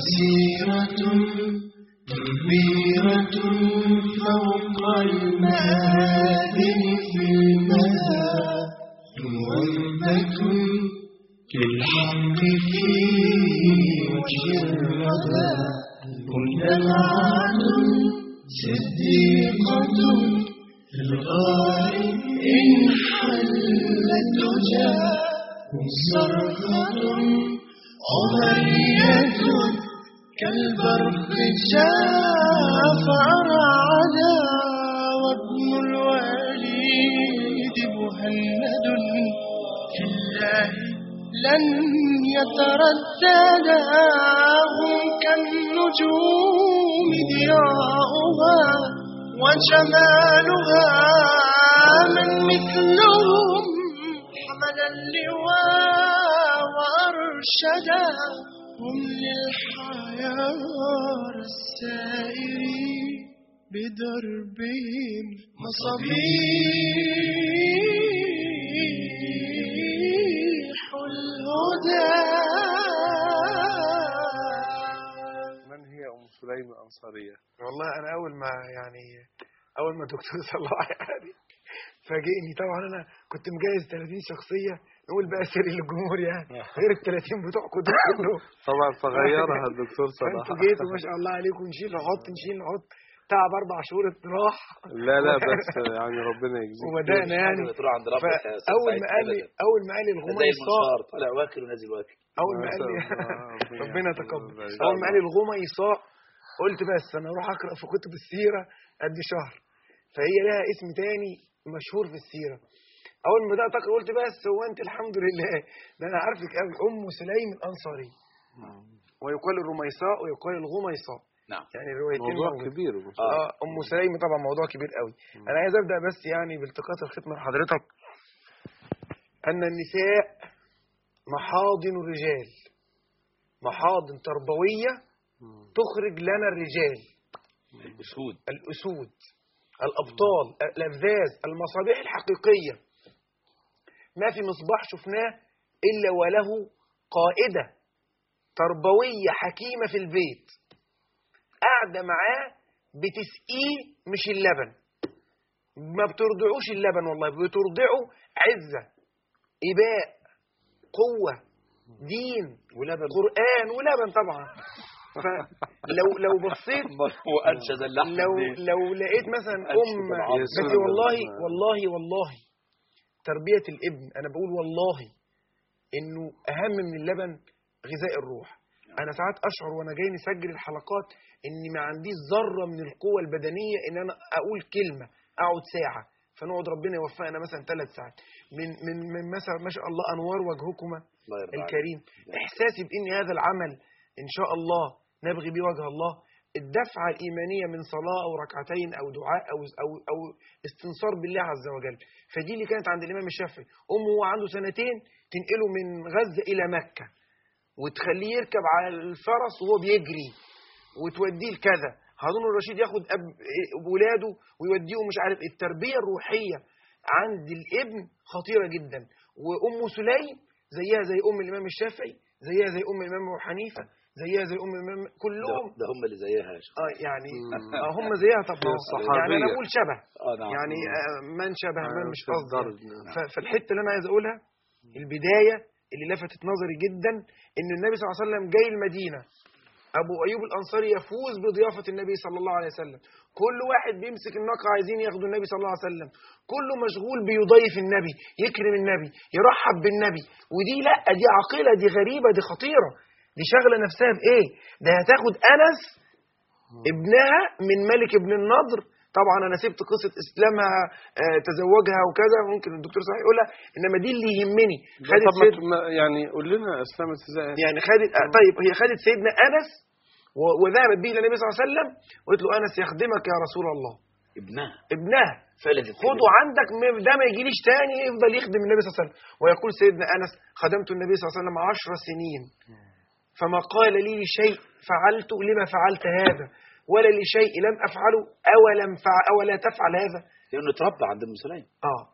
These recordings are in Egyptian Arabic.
مسيرة كبيرة فوق المآذن في المدى موبة للحق في وجه الردى مجتمعة صديقة في الغار إن حلت وجاء صرخة عمرية كالبرق جاء فرعدا وابن الوليد مهند في الله لن يترددا هم كالنجوم ضياؤها وجمالها من مثلهم حمل اللواء وأرشدا هم للحيار السائرين بدربهم مصابيح الهدى من هي ام سليم الانصاريه والله انا اول ما يعني اول ما الدكتور صلاح يعني فاجئني طبعا انا كنت مجهز 30 شخصيه نقول بقى سري للجمهور يعني غير ال 30 بتوعكم دول كلهم طبعا فغيرها الدكتور صلاح فانتوا جيتوا ما شاء الله عليكم نشيل نحط نشيل نحط تعب اربع شهور راح لا لا بس يعني ربنا يجزيك وبدانا يعني تروح عند ربك يا أستاذ فاول سعيد ما قال لي أبداً. اول ما قال لي ده الغمى زي يصاع المنشار طالع واكل ونازل واكل اول ما ما قال لي شاء الله. ربنا يتقبل يحفظه. اول ما قال لي الغمى يصاع قلت بس انا اروح اقرا في كتب السيره قد شهر فهي لها اسم تاني مشهور في السيره اول ما بدات اقرا قلت بس هو انت الحمد لله ده انا عارفك قوي ام سليم الانصاري ويقال الرميصاء ويقال الغميصاء نعم يعني الروايتين موضوع موجودة. كبير اه ام سليم طبعا موضوع كبير قوي انا عايز ابدا بس يعني بالتقاط الختمه لحضرتك ان النساء محاضن الرجال محاضن تربويه تخرج لنا الرجال الأسود الاسود الابطال الافذاذ المصابيح الحقيقيه ما في مصباح شفناه الا وله قائده تربويه حكيمه في البيت قاعده معاه بتسقيه مش اللبن ما بترضعوش اللبن والله بترضعه عزه اباء قوه دين ولبن قران ولبن طبعا فلو لو بصيت وأنشد اللحم لو دي. لو لقيت مثلا ام العظم. بس والله والله والله تربيه الابن انا بقول والله انه اهم من اللبن غذاء الروح انا ساعات اشعر وانا جاي نسجل الحلقات اني ما عنديش ذره من القوه البدنيه ان انا اقول كلمه اقعد ساعه فنقعد ربنا يوفقنا مثلا ثلاث ساعات من من من مثلا ما شاء الله انوار وجهكما الله يرضى عليك. الكريم احساسي بان هذا العمل ان شاء الله نبغي به وجه الله الدفعه الايمانيه من صلاه او ركعتين او دعاء او او او استنصار بالله عز وجل فدي اللي كانت عند الامام الشافعي امه وهو عنده سنتين تنقله من غزه الى مكه وتخليه يركب على الفرس وهو بيجري وتوديه لكذا هارون الرشيد ياخد أب ولاده ويوديهم مش عارف إيه. التربيه الروحيه عند الابن خطيره جدا وام سليم زيها زي ام الامام الشافعي زيها زي ام الامام ابو حنيفه زيها زي ام الامام ده, كلهم ده هم اللي زيها يا شيخ اه يعني مم. آه هم زيها طبعا الصحابية. يعني انا بقول شبه اه نعم يعني آه من شبه من مش في قصدي يعني. الدرج، نعم. ف- فالحته اللي انا عايز اقولها البدايه اللي لفتت نظري جدا ان النبي صلى الله عليه وسلم جاي المدينه ابو ايوب الانصاري يفوز بضيافه النبي صلى الله عليه وسلم كل واحد بيمسك الناقه عايزين ياخدوا النبي صلى الله عليه وسلم كله مشغول بيضيف النبي يكرم النبي يرحب بالنبي ودي لا دي عقيله دي غريبه دي خطيره دي شغله نفسها بايه ده هتاخد انس ابنها من ملك ابن النضر طبعا انا سبت قصه اسلامها آه، تزوجها وكذا ممكن الدكتور صحيح يقولها انما دي اللي يهمني خدت طب ما سيد ت- ما- يعني قول لنا اسلمت ازاي يعني خدت آه، طيب هي خدت سيدنا انس و- وذهبت به الى النبي صلى الله عليه وسلم وقالت له انس يخدمك يا رسول الله ابنها ابنها فلتت خده عندك م- ده ما يجيليش تاني يفضل يخدم النبي صلى الله عليه وسلم ويقول سيدنا انس خدمت النبي صلى الله عليه وسلم عشر سنين فما قال لي شيء فعلت لما فعلت هذا ولا لشيء لم افعله اولم فع اولا تفعل هذا لانه اتربى عند ام سليم اه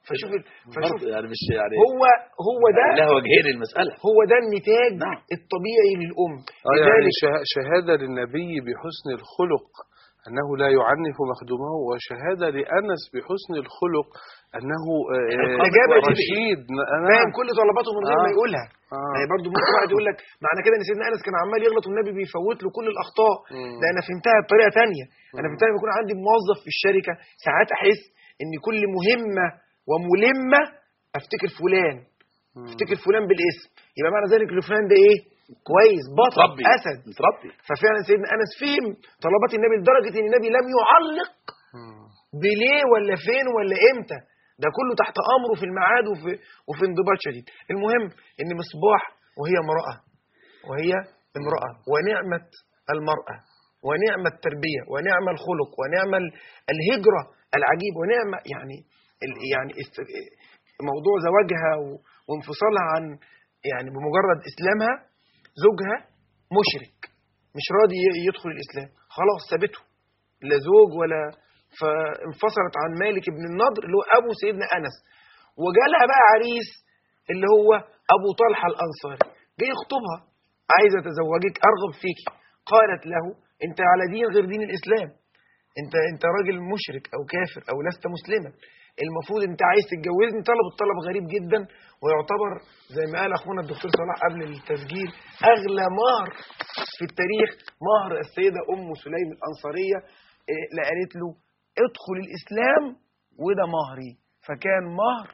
فشوف ال- فشوف برضه يعني مش يعني هو هو ده لها وجهين المسألة هو ده النتاج نعم. الطبيعي للأم آه يعني لذلك شه- شهادة للنبي بحسن الخلق أنه لا يعنف مخدومه وشهادة لأنس بحسن الخلق أنه آه، استجاب لي. رشيد فاهم نعم كل طلباته من غير ما آه. يقولها آه. يعني برضه ممكن واحد يقول لك معنى كده ان سيدنا انس كان عمال يغلط والنبي بيفوت له كل الاخطاء مم. لا انا فهمتها بطريقه ثانيه انا مم. فهمتها لما يكون عندي موظف في الشركه ساعات احس ان كل مهمه وملمه افتكر فلان مم. افتكر فلان بالاسم يبقى معنى ذلك ان فلان ده ايه كويس بطل متربي اسد متربي ففعلا سيدنا انس فهم طلبات النبي لدرجه ان النبي لم يعلق مم. بليه ولا فين ولا امتى ده كله تحت امره في الميعاد وفي وفي انضباط شديد المهم ان مصباح وهي امراه وهي امراه ونعمه المراه ونعمه التربيه ونعمه الخلق ونعمه ال- الهجره العجيب ونعمه يعني ال- يعني است- موضوع زواجها و- وانفصالها عن يعني بمجرد اسلامها زوجها مشرك مش راضي ي- يدخل الاسلام خلاص سابته لا زوج ولا فانفصلت عن مالك بن النضر اللي هو ابو سيدنا انس وجالها بقى عريس اللي هو ابو طلحه الانصاري جاي يخطبها عايز اتزوجك ارغب فيك قالت له انت على دين غير دين الاسلام انت انت راجل مشرك او كافر او لست مسلما المفروض انت عايز تتجوزني طلب الطلب غريب جدا ويعتبر زي ما قال اخونا الدكتور صلاح قبل التسجيل اغلى مهر في التاريخ مهر السيده ام سليم الانصاريه إيه، اللي قالت له ادخل الاسلام وده مهري فكان مهر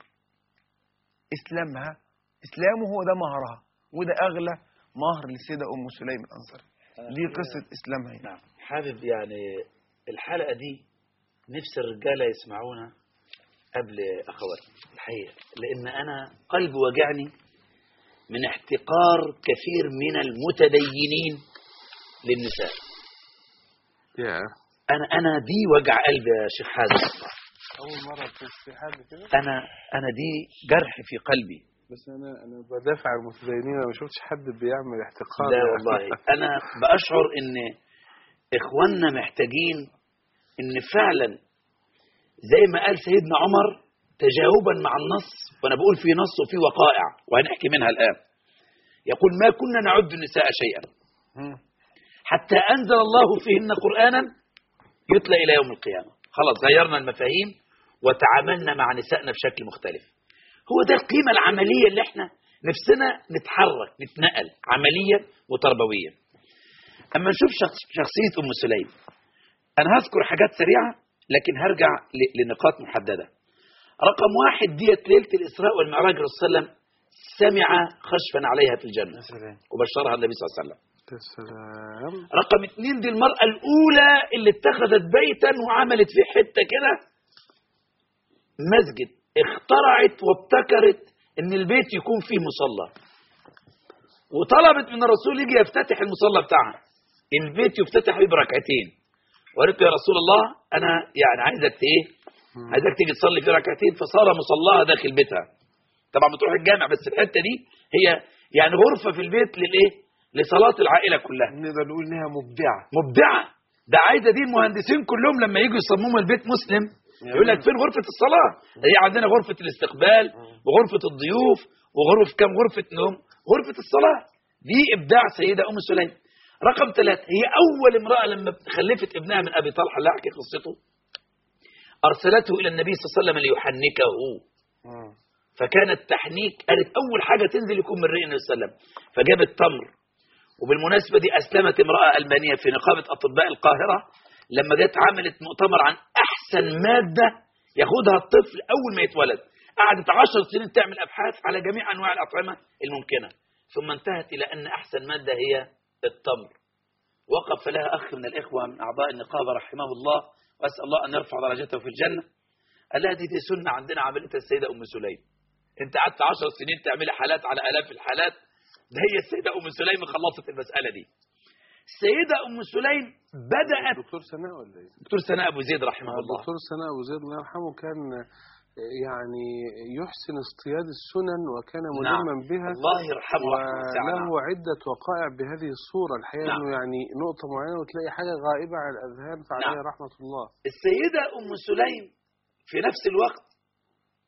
اسلامها اسلامه هو ده مهرها وده اغلى مهر للسيده ام سليم الانصاريه دي قصه اسلامها يعني. نعم حابب يعني الحلقة دي نفس الرجالة يسمعونا قبل أخواتنا الحقيقة لأن أنا قلبي وجعني من احتقار كثير من المتدينين للنساء يا أنا أنا دي وجع قلبي يا شيخ حازم أول مرة تشوف في حد كده أنا أنا دي جرح في قلبي بس أنا أنا بدافع عن المتدينين أنا ما شفتش حد بيعمل احتقار لا والله أنا بأشعر إن إخواننا محتاجين إن فعلا زي ما قال سيدنا عمر تجاوبا مع النص وأنا بقول في نص وفي وقائع وهنحكي منها الآن يقول ما كنا نعد النساء شيئا مم. حتى أنزل الله فيهن قرآنا يتلى إلى يوم القيامة خلاص غيرنا المفاهيم وتعاملنا مع نسائنا بشكل مختلف هو ده القيمة العملية اللي احنا نفسنا نتحرك نتنقل عمليا وتربويا أما نشوف شخص شخصية أم سليم أنا هذكر حاجات سريعة لكن هرجع ل- لنقاط محددة رقم واحد ديت ليلة الإسراء والمعراج الرسول صلى الله عليه وسلم سمع خشفا عليها في الجنة وبشرها النبي صلى الله عليه وسلم يا سلام رقم اتنين دي المرأة الأولى اللي اتخذت بيتا وعملت فيه حتة كده مسجد اخترعت وابتكرت ان البيت يكون فيه مصلى وطلبت من الرسول يجي يفتتح المصلى بتاعها البيت يفتتح بيه بركعتين وقالت له يا رسول الله انا يعني عايزك ت- ايه عايزك تيجي تصلي في ركعتين فصار مصلاها داخل بيتها طبعا بتروح الجامع بس الحته دي هي يعني غرفه في البيت للايه لصلاه العائله كلها نقدر نقول انها مبدعه مبدعه ده عايزه دي المهندسين كلهم لما يجوا يصمموا البيت مسلم يقول لك فين غرفه الصلاه هي عندنا غرفه الاستقبال وغرفه الضيوف وغرفه كم غرفه نوم غرفه الصلاه دي ابداع سيده ام سليم رقم ثلاثة هي أول امرأة لما خلفت ابنها من أبي طلحة اللي أحكي قصته أرسلته إلى النبي صلى الله عليه وسلم ليحنكه فكان التحنيك قالت أول حاجة تنزل يكون من رئي النبي صلى الله عليه وسلم فجابت تمر وبالمناسبة دي أسلمت امرأة ألمانية في نقابة أطباء القاهرة لما جت عملت مؤتمر عن أحسن مادة ياخدها الطفل أول ما يتولد قعدت عشر سنين تعمل أبحاث على جميع أنواع الأطعمة الممكنة ثم انتهت إلى أن أحسن مادة هي التمر وقف لها أخ من الإخوة من أعضاء النقابة رحمه الله وأسأل الله أن يرفع درجته في الجنة قال لها دي, دي سنة عندنا عملتها السيدة أم سليم أنت قعدت عشر سنين تعملي حالات على آلاف الحالات ده هي السيدة أم سليم خلصت المسألة دي السيدة أم سليم بدأت دكتور سناء ولا ايه؟ دكتور سناء أبو زيد رحمه الله دكتور سناء ابو زيد الله يرحمه كان يعني يحسن اصطياد السنن وكان ملما بها الله يرحمه رحمه واسعة. وله عدة وقائع بهذه الصورة الحقيقة نعم. أنه يعني نقطة معينة وتلاقي حاجة غائبة عن الأذهان فعليه نعم. رحمة الله السيدة أم سليم في نفس الوقت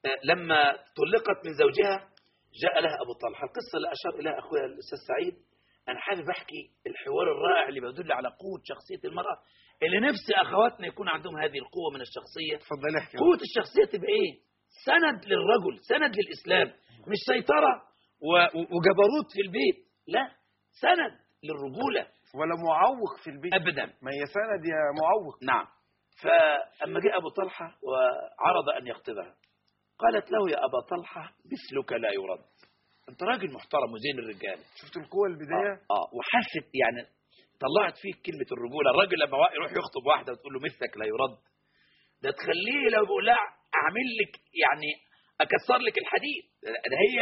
آه، لما طلقت من زوجها جاء لها أبو طلحة القصة اللي أشار إليها أخويا الأستاذ سعيد أنا حابب أحكي الحوار الرائع اللي بيدل على قوة شخصية المرأة اللي نفسي أخواتنا يكون عندهم هذه القوة من الشخصية اتفضل احكي قوة الشخصية تبقى إيه؟ سند للرجل سند للإسلام مش سيطرة و- و- وجبروت في البيت لا سند للرجولة ولا معوق في البيت أبدا ما هي سند يا معوق نعم فأما جاء أبو طلحة وعرض أن يخطبها قالت له يا أبا طلحة مثلك لا يرد أنت راجل محترم وزين الرجال شفت القوة البداية آه, آه وحست يعني طلعت فيه كلمة الرجولة الراجل لما وا- يروح يخطب واحدة وتقول له مثلك لا يرد ده تخليه لو بيقول لها أعمل لك يعني أكسر لك الحديد ده هي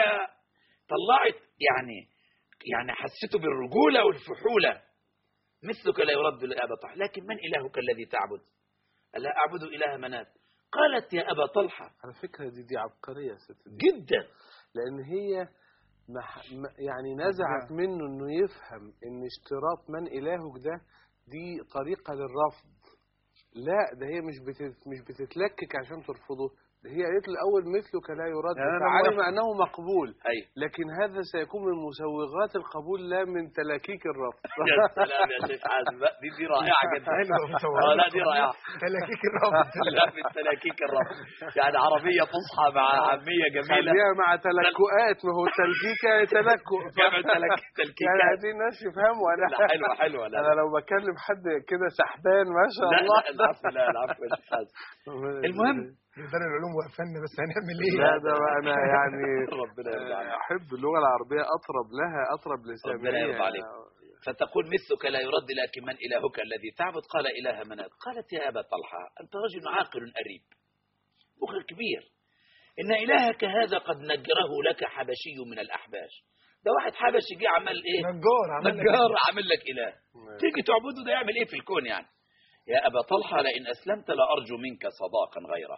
طلعت يعني يعني حسيته بالرجولة والفحولة مثلك لا يرد لأبا طلحة لكن من إلهك الذي تعبد قال لها أعبد إله منات قالت يا أبا طلحة على فكرة دي دي عبقرية يا ست دي. جدا لأن هي مح... م- يعني نزعت منه إنه يفهم إن اشتراط من إلهك ده دي طريقة للرفض لا ده هي مش بتت... مش بتتلكك عشان ترفضه ده هي قالت له الأول مثلك لا يرد يعني أنا فعلم موافق. أنه مقبول أيوة لكن هذا سيكون من مسوغات القبول لا من تلاكيك الرفض يا سلام يا شيخ حازم بقى، دي دي رائعة جدا حلو آه، لا دي رائعة تلاكيك الرفض لا من تلاكيك الرفض يعني عربية فصحى مع عامية جميلة خليها مع تلكؤات ما هو التلكيكة تلكؤ جمع تلك- يعني تلكيكات عايزين الناس يفهموا أنا لا حلوة حلوة لا انا لو بكلم حد كده سحبان ما شاء لا الله لا العفو لا العفو يا شيخ حازم المهم دار العلوم وقفنا بس هنعمل ايه لا ده بقى انا يعني ربنا يرضى عليك احب اللغه العربيه اطرب لها اطرب لسامعيه ربنا يرضى عليك. فتقول مثلك لا يرد لكن من إلهك الذي تعبد قال إله منات قالت يا أبا طلحة أنت رجل عاقل أريب مخك كبير إن إلهك هذا قد نجره لك حبشي من الأحباش ده واحد حبشي جه عمل إيه نجار عمل لك نجار عامل لك إله تيجي تعبده ده يعمل إيه في الكون يعني يا أبا طلحة لئن أسلمت لأرجو منك صداقا غيره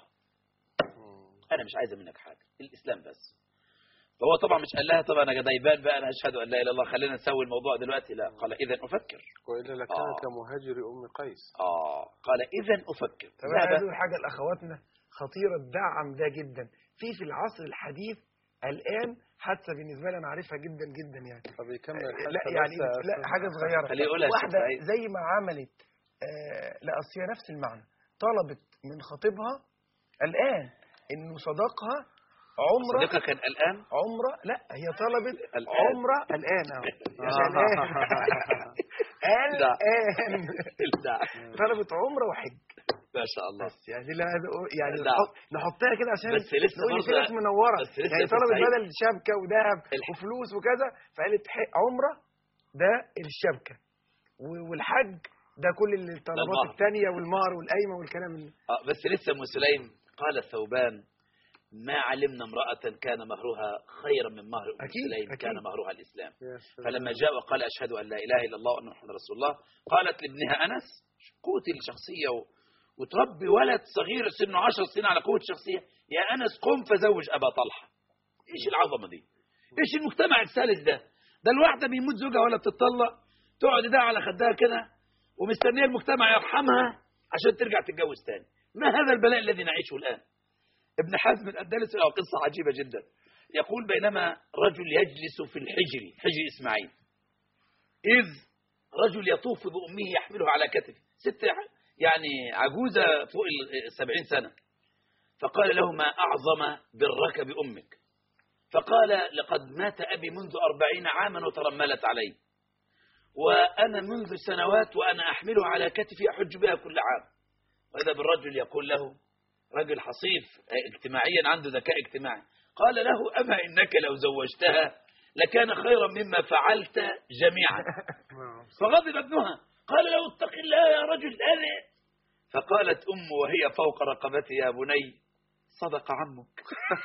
أنا مش عايزة منك حاجة الإسلام بس فهو طبعا مش قال لها طبعا أنا دايبان بقى أنا أشهد أن لا إله إلا الله خلينا نسوي الموضوع دلوقتي لا قال إذا أفكر والا لكان آه. كمهاجر ام قيس آه قال إذا أفكر طب انا عايز ذهب اقول حاجه لاخواتنا خطيره تدعم ده جدا في في العصر الحديث الان حادثه بالنسبه لي انا عارفها جدا جدا يعني طب يكمل لا الحلقة يعني بس لا حاجه صغيره خليه يقولها الشيخ واحده سعيد. زي ما عملت آه لا اصل هي نفس المعنى طلبت من خطيبها الان انه صداقها عمره صديقك كان الآن عمره لا هي طلبت الآن. عمره الان اهو مش آه. الان لا. الان لا طلبت عمره وحج ما شاء الله بس يعني لا هذا يعني لا. نحط نحطها كده عشان بس لسه نقول في برضه- ناس منوره بس لسه يعني في طلبت الصعيد. بدل شبكه وذهب الح- وفلوس وكذا فقالت ح- عمره ده الشبكه و- والحج ده كل الطلبات المهر. الثانيه والمهر والقايمه والكلام اللي آه بس لسه أم سليم قال ثوبان ما علمنا امرأة كان مهرها خيرا من مهر أم أكيد، سليم أكيد. كان مهرها الإسلام يا سلام. فلما جاء وقال أشهد أن لا إله إلا الله وأن محمد رسول الله قالت لابنها أنس قوة الشخصية و... وتربي ولد صغير سنه عشر سنين على قوة الشخصية يا أنس قم فزوج أبا طلحة إيش العظمة دي إيش المجتمع الثالث ده ده الواحدة بيموت زوجها ولا بتطلق تقعد ده على خدها كده ومستنية المجتمع يرحمها عشان ترجع تتجوز تاني ما هذا البلاء الذي نعيشه الآن ابن حزم الأندلسي له قصة عجيبة جدا يقول بينما رجل يجلس في الحجر حجر إسماعيل إذ رجل يطوف بأمه يحمله على كتفه ست يعني عجوزة فوق السبعين سنة فقال له ما أعظم برك بأمك فقال لقد مات أبي منذ أربعين عاما وترملت علي وأنا منذ سنوات وأنا أحمله على كتفي أحج بها كل عام وإذا بالرجل يقول له رجل حصيف اجتماعيا عنده ذكاء اجتماعي قال له أما إنك لو زوجتها لكان خيرا مما فعلت جميعا نعم. فغضب ابنها قال له اتق الله يا رجل هذا فقالت أم وهي فوق رقبتي يا بني صدق عمك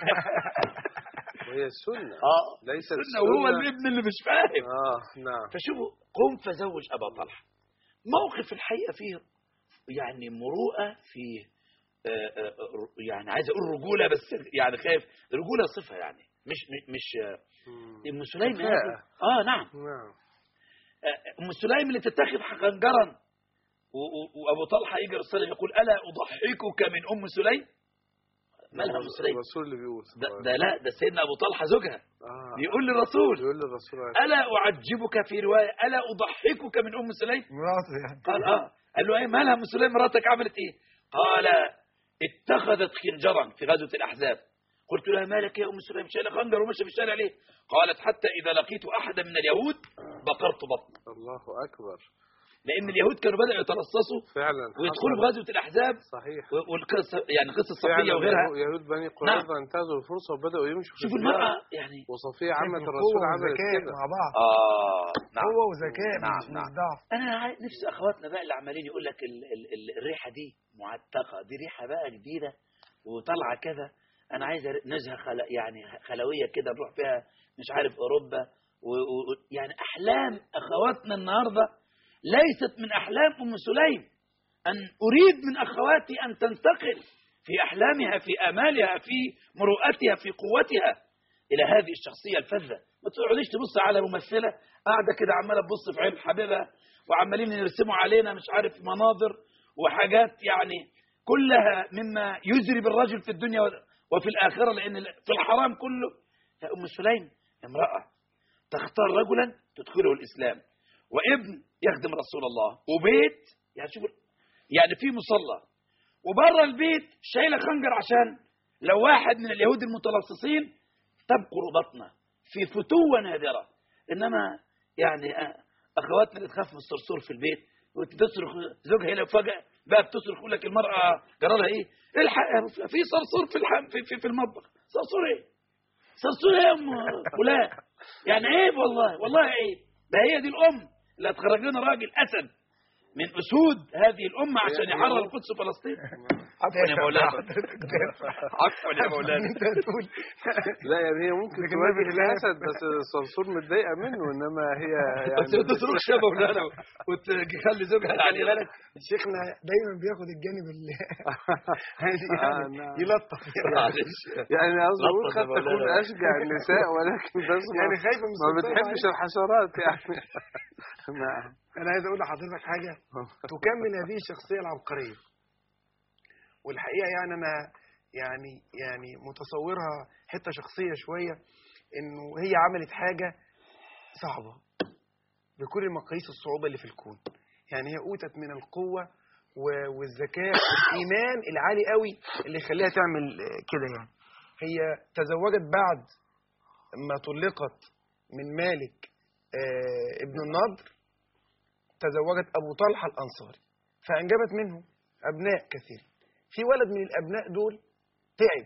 وهي السنة اه ليست سنة وهو السنة. الابن اللي مش فاهم اه نعم فشوفوا قم فزوج أبا طلحة موقف الحقيقة فيه يعني مروءة فيه آه، آه، آه، يعني عايز أقول رجولة بس يعني خايف رجولة صفة يعني مش مش مش آه، مم. أم سليم كفاءة. هذه اه نعم نعم آه، أم سليم اللي تتخذ خنجرا و- و- وأبو طلحة يجي الرسول يقول ألا أضحكك من أم سليم مالها ام سليم الرسول اللي بيقول ده, ده لا ده سيدنا ابو طلحه زوجها آه. بيقول للرسول بيقول للرسول عليه الا اعجبك في روايه الا اضحكك من ام سليم مراته يعني قال اه قال له ايه مالها ام سليم مراتك عملت ايه قال اتخذت خنجرا في غزوه الاحزاب قلت لها مالك يا ام سليم شايله خنجر وماشيه في الشارع ليه قالت حتى اذا لقيت احدا من اليهود بقرت بطنه الله اكبر لان اليهود كانوا بداوا يترصصوا فعلا ويدخلوا في حصل. غزوه الاحزاب صحيح و- والقصه يعني قصه صفيه فعلا وغيرها يهود- يهود بني قريظه انتهزوا الفرصه وبداوا يمشوا في شوفوا الديار. المراه يعني وصفيه عمت قوة الرسول عملت وذكاء كده مع بعض اه نعم قوة وذكاء نعم، مش مش نعم. ضعف انا عاي- نفسي اخواتنا بقى اللي عمالين يقول لك ال ال ال الريحه دي معتقه دي ريحه بقى جديده وطالعه كذا انا عايز أر- نزهه خل يعني خلويه كده نروح فيها مش عارف اوروبا و و يعني احلام اخواتنا النهارده ليست من احلام ام سليم ان اريد من اخواتي ان تنتقل في احلامها في امالها في مروءتها في قوتها الى هذه الشخصيه الفذه ما تقعديش تبص على ممثله قاعده كده عماله تبص في عين حبيبها وعمالين يرسموا علينا مش عارف مناظر وحاجات يعني كلها مما يزري بالرجل في الدنيا وفي الاخره لان في الحرام كله فام سليم امراه تختار رجلا تدخله الاسلام وابن يخدم رسول الله وبيت يعني شوف يعني في مصلى وبره البيت شايله خنجر عشان لو واحد من اليهود المتلصصين تبقر بطنه في فتوة نادرة إنما يعني آه، أخواتنا اللي تخاف من الصرصور في البيت وتصرخ زوجها هنا فجأة بقى بتصرخ يقول لك المرأة جرى لها إيه؟ الحق يا رفيق، في صرصور في الحم في, في, في المطبخ صرصور إيه؟ صرصور إيه يا أم فلان؟ يعني عيب والله والله عيب ده هي دي الأم اللي هتخرج لنا راجل أسد من أسود هذه الأمة عشان يحرر القدس وفلسطين عفوا يا مولانا عفوا يا مولانا انت تقول لا يعني هي ممكن لكن تواجه النبي خلاف. الاسد بس الصرصور متضايقه منه انما هي بس ما يعني تصرخش يا مولانا وتخلي زوجها يعني بالك شيخنا دايما بياخد الجانب اللي آه، يعني نعم. يلطف يعني معلش يعني قصدي اقول لطف يا قد تكون مولانا. اشجع النساء ولكن بس ما- يعني خايفه من ما السلطان بتحبش عليك. الحشرات يعني نعم انا عايز اقول لحضرتك حاجه تكمل هذه الشخصيه العبقريه والحقيقه يعني انا يعني يعني متصورها حته شخصيه شويه انه هي عملت حاجه صعبه بكل مقاييس الصعوبه اللي في الكون يعني هي اوتت من القوه و- والذكاء والايمان العالي قوي اللي يخليها تعمل آه، كده يعني هي تزوجت بعد ما طلقت من مالك آه، ابن النضر تزوجت أبو طلحة الأنصاري فأنجبت منه أبناء كثير في ولد من الأبناء دول تعب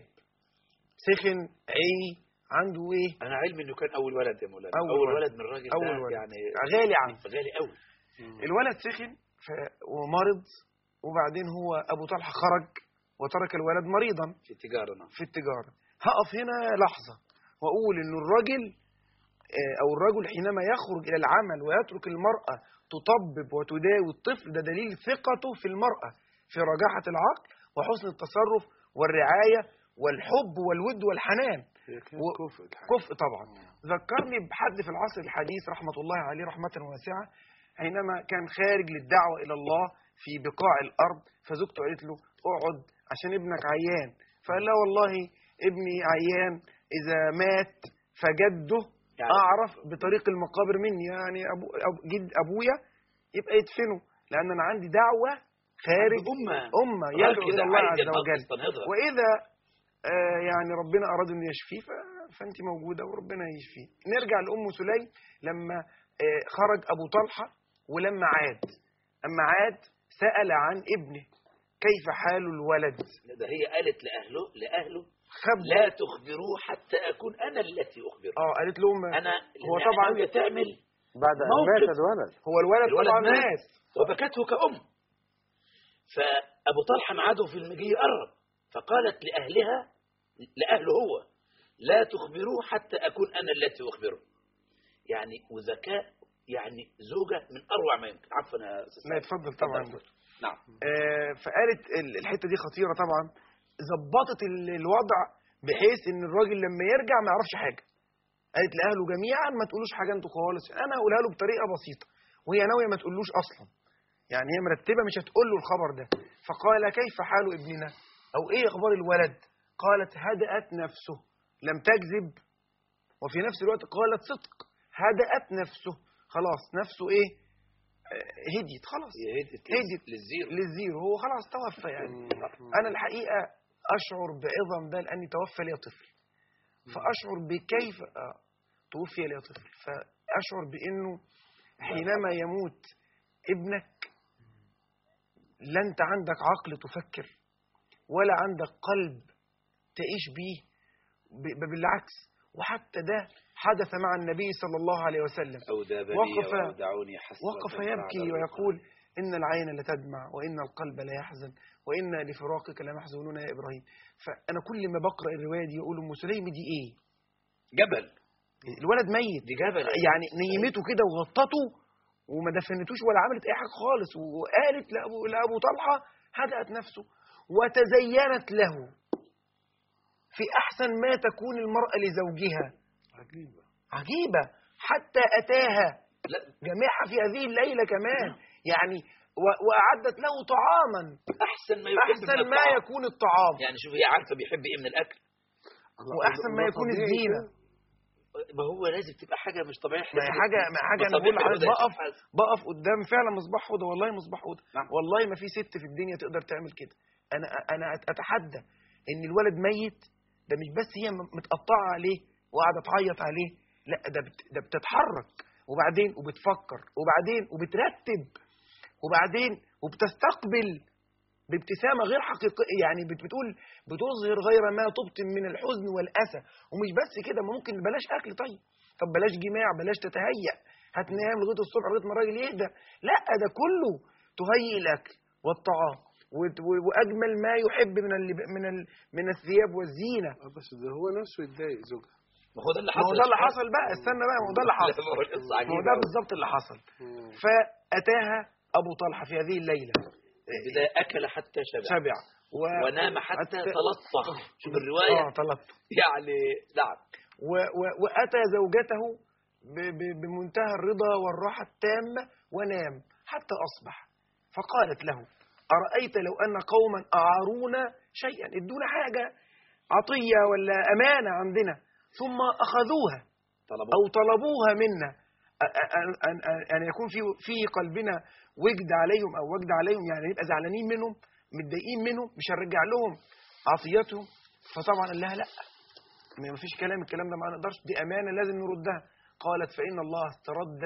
سخن عي عنده إيه انا علمي انه كان اول ولد يا مولانا أول اول, ولد. ولد من الراجل أول ده ولد. يعني غالي عنه غالي قوي الولد سخن ف... ومرض وبعدين هو أبو طلحة خرج وترك الولد مريضا في التجاره نعم في التجارة هقف هنا لحظة وأقول إن الراجل آه، أو الرجل حينما يخرج إلى العمل ويترك المرأة تطبب وتداوي الطفل ده دليل ثقته في المرأة في رجاحة العقل وحسن التصرف والرعاية والحب والود والحنان هي كانت و- كفء الحقيقة. كفء طبعا ذكرني بحد في العصر الحديث رحمة الله عليه رحمة واسعة حينما كان خارج للدعوة إلى الله في بقاع الأرض فزوجته قالت له اقعد عشان ابنك عيان فقال لا والله ابني عيان إذا مات فجده يعني أعرف بطريق المقابر مني يعني أبو أبو جد أبويا يبقى يدفنه لأن أنا عندي دعوة خارج أمة أمة يدعو إلى الله عز وجل وجل واذا آه يعني ربنا اراد انه يشفيه ف- فانت موجوده وربنا يشفيه نرجع لام سليم لما آه خرج ابو طلحه ولما عاد اما عاد سال عن ابنه كيف حال الولد ده هي قالت لاهله لاهله خب لا تخبروه حتى اكون انا التي اخبره اه قالت لهم انا هو لأن طبعا ناوية تعمل بعد ان موقف. مات الولد هو الولد, الولد طبعا مات. مات وبكته كأم فأبو طلحة معاده في المجي يقرب فقالت لأهلها لأهله هو لا تخبروه حتى أكون أنا التي أخبره يعني وذكاء يعني زوجة من أروع ما يمكن عفوا يا أستاذ لا سعد. اتفضل اتفضل. طبعا نعم آه فقالت ال- الحته دي خطيره طبعا ظبطت ال- الوضع بحيث ان الراجل لما يرجع ما يعرفش حاجه قالت لاهله جميعا ما تقولوش حاجه انتوا خالص انا هقولها له بطريقه بسيطه وهي ناويه ما تقولوش اصلا يعني هي مرتبه مش هتقول له الخبر ده فقال كيف حال ابننا او ايه اخبار الولد قالت هدأت نفسه لم تكذب وفي نفس الوقت قالت صدق هدأت نفسه خلاص نفسه ايه آه، هديت خلاص هي هدت هدت للزيرو للزيرو هو خلاص توفى يعني انا الحقيقه اشعر بعظم بال اني توفى لي طفل فاشعر بكيف آه، توفي لي طفل فاشعر بانه حينما يموت ابنك لا انت عندك عقل تفكر ولا عندك قلب تعيش بيه ب- ب- بالعكس وحتى ده حدث مع النبي صلى الله عليه وسلم أو داب بي وقف- وأودعوني حسرة وقف بعد يبكي الرضا. ويقول إن العين لتدمع وإن القلب لا يحزن وإنا لفراقك لمحزونون يا إبراهيم فأنا كل ما بقرأ الرواية دي أقول أم سليم دي إيه جبل الولد ميت دي جبل يعني نيمته كده وغطته وما دفنتوش ولا عملت أي حاجة خالص وقالت لأبو, لأبو طلحة هدأت نفسه وتزينت له في أحسن ما تكون المرأة لزوجها عجيبة عجيبة حتى أتاها لا جميعها في هذه الليلة كمان يعني و- وأعدت له طعاما أحسن ما يحب أحسن من ما الطعام. يكون الطعام يعني شوف هي عارفة بيحب إيه من الأكل الله- وأحسن ما ده يكون طبيعي الزينة كده. ما هو لازم تبقى حاجة مش طبيعية ما هي حاجة ما هي حاجة أنا بقول لحضرتك بقف بقف قدام فعلا مصباح هدى والله مصباح هدى نعم. والله ما في ست في الدنيا تقدر تعمل كده أنا أنا أتحدى إن الولد ميت ده مش بس هي متقطعة عليه وقاعدة تعيط عليه لا ده بت ده بتتحرك وبعدين وبتفكر وبعدين وبترتب وبعدين وبتستقبل بابتسامة غير حقيقية يعني بت- بتقول بتظهر غير ما تبطن من الحزن والأسى ومش بس كده ما ممكن بلاش أكل طيب طب بلاش جماع بلاش تتهيأ هتنام لغاية الصبح لغاية ما الراجل يهدى لا ده كله تهيئ الأكل والطعام وت- و- وأجمل ما يحب من اللب- من ال- من الثياب والزينة آه، بس ده هو نفسه يتضايق زوجها ما هو ده اللي ما حصل هو ده اللي حصل بقى استنى بقى ما هو ده اللي حصل لا، ما هو القصة ما هو عجيبة ده أوي. بالظبط اللي حصل مم. فأتاها أبو طلحة في هذه الليلة البداية أكل حتى شبع شبع و... ونام حتى حتى- تلطخ شوف الرواية اه طلبت يعني نعم و و وأتى زوجته ب ب بمنتهى الرضا والراحة التامة ونام حتى أصبح فقالت له أرأيت لو أن قوما أعارونا شيئا ادونا حاجة عطية ولا أمانة عندنا ثم أخذوها طلبوا أو طلبوها منا أ- أ- أن- أن أن يكون في في قلبنا وجد عليهم أو وجد عليهم يعني نبقى زعلانين منهم متضايقين منهم مش هنرجع لهم عطيتهم فطبعا قال لها لا ما فيش كلام الكلام ده ما نقدرش دي أمانة لازم نردها قالت فإن الله استرد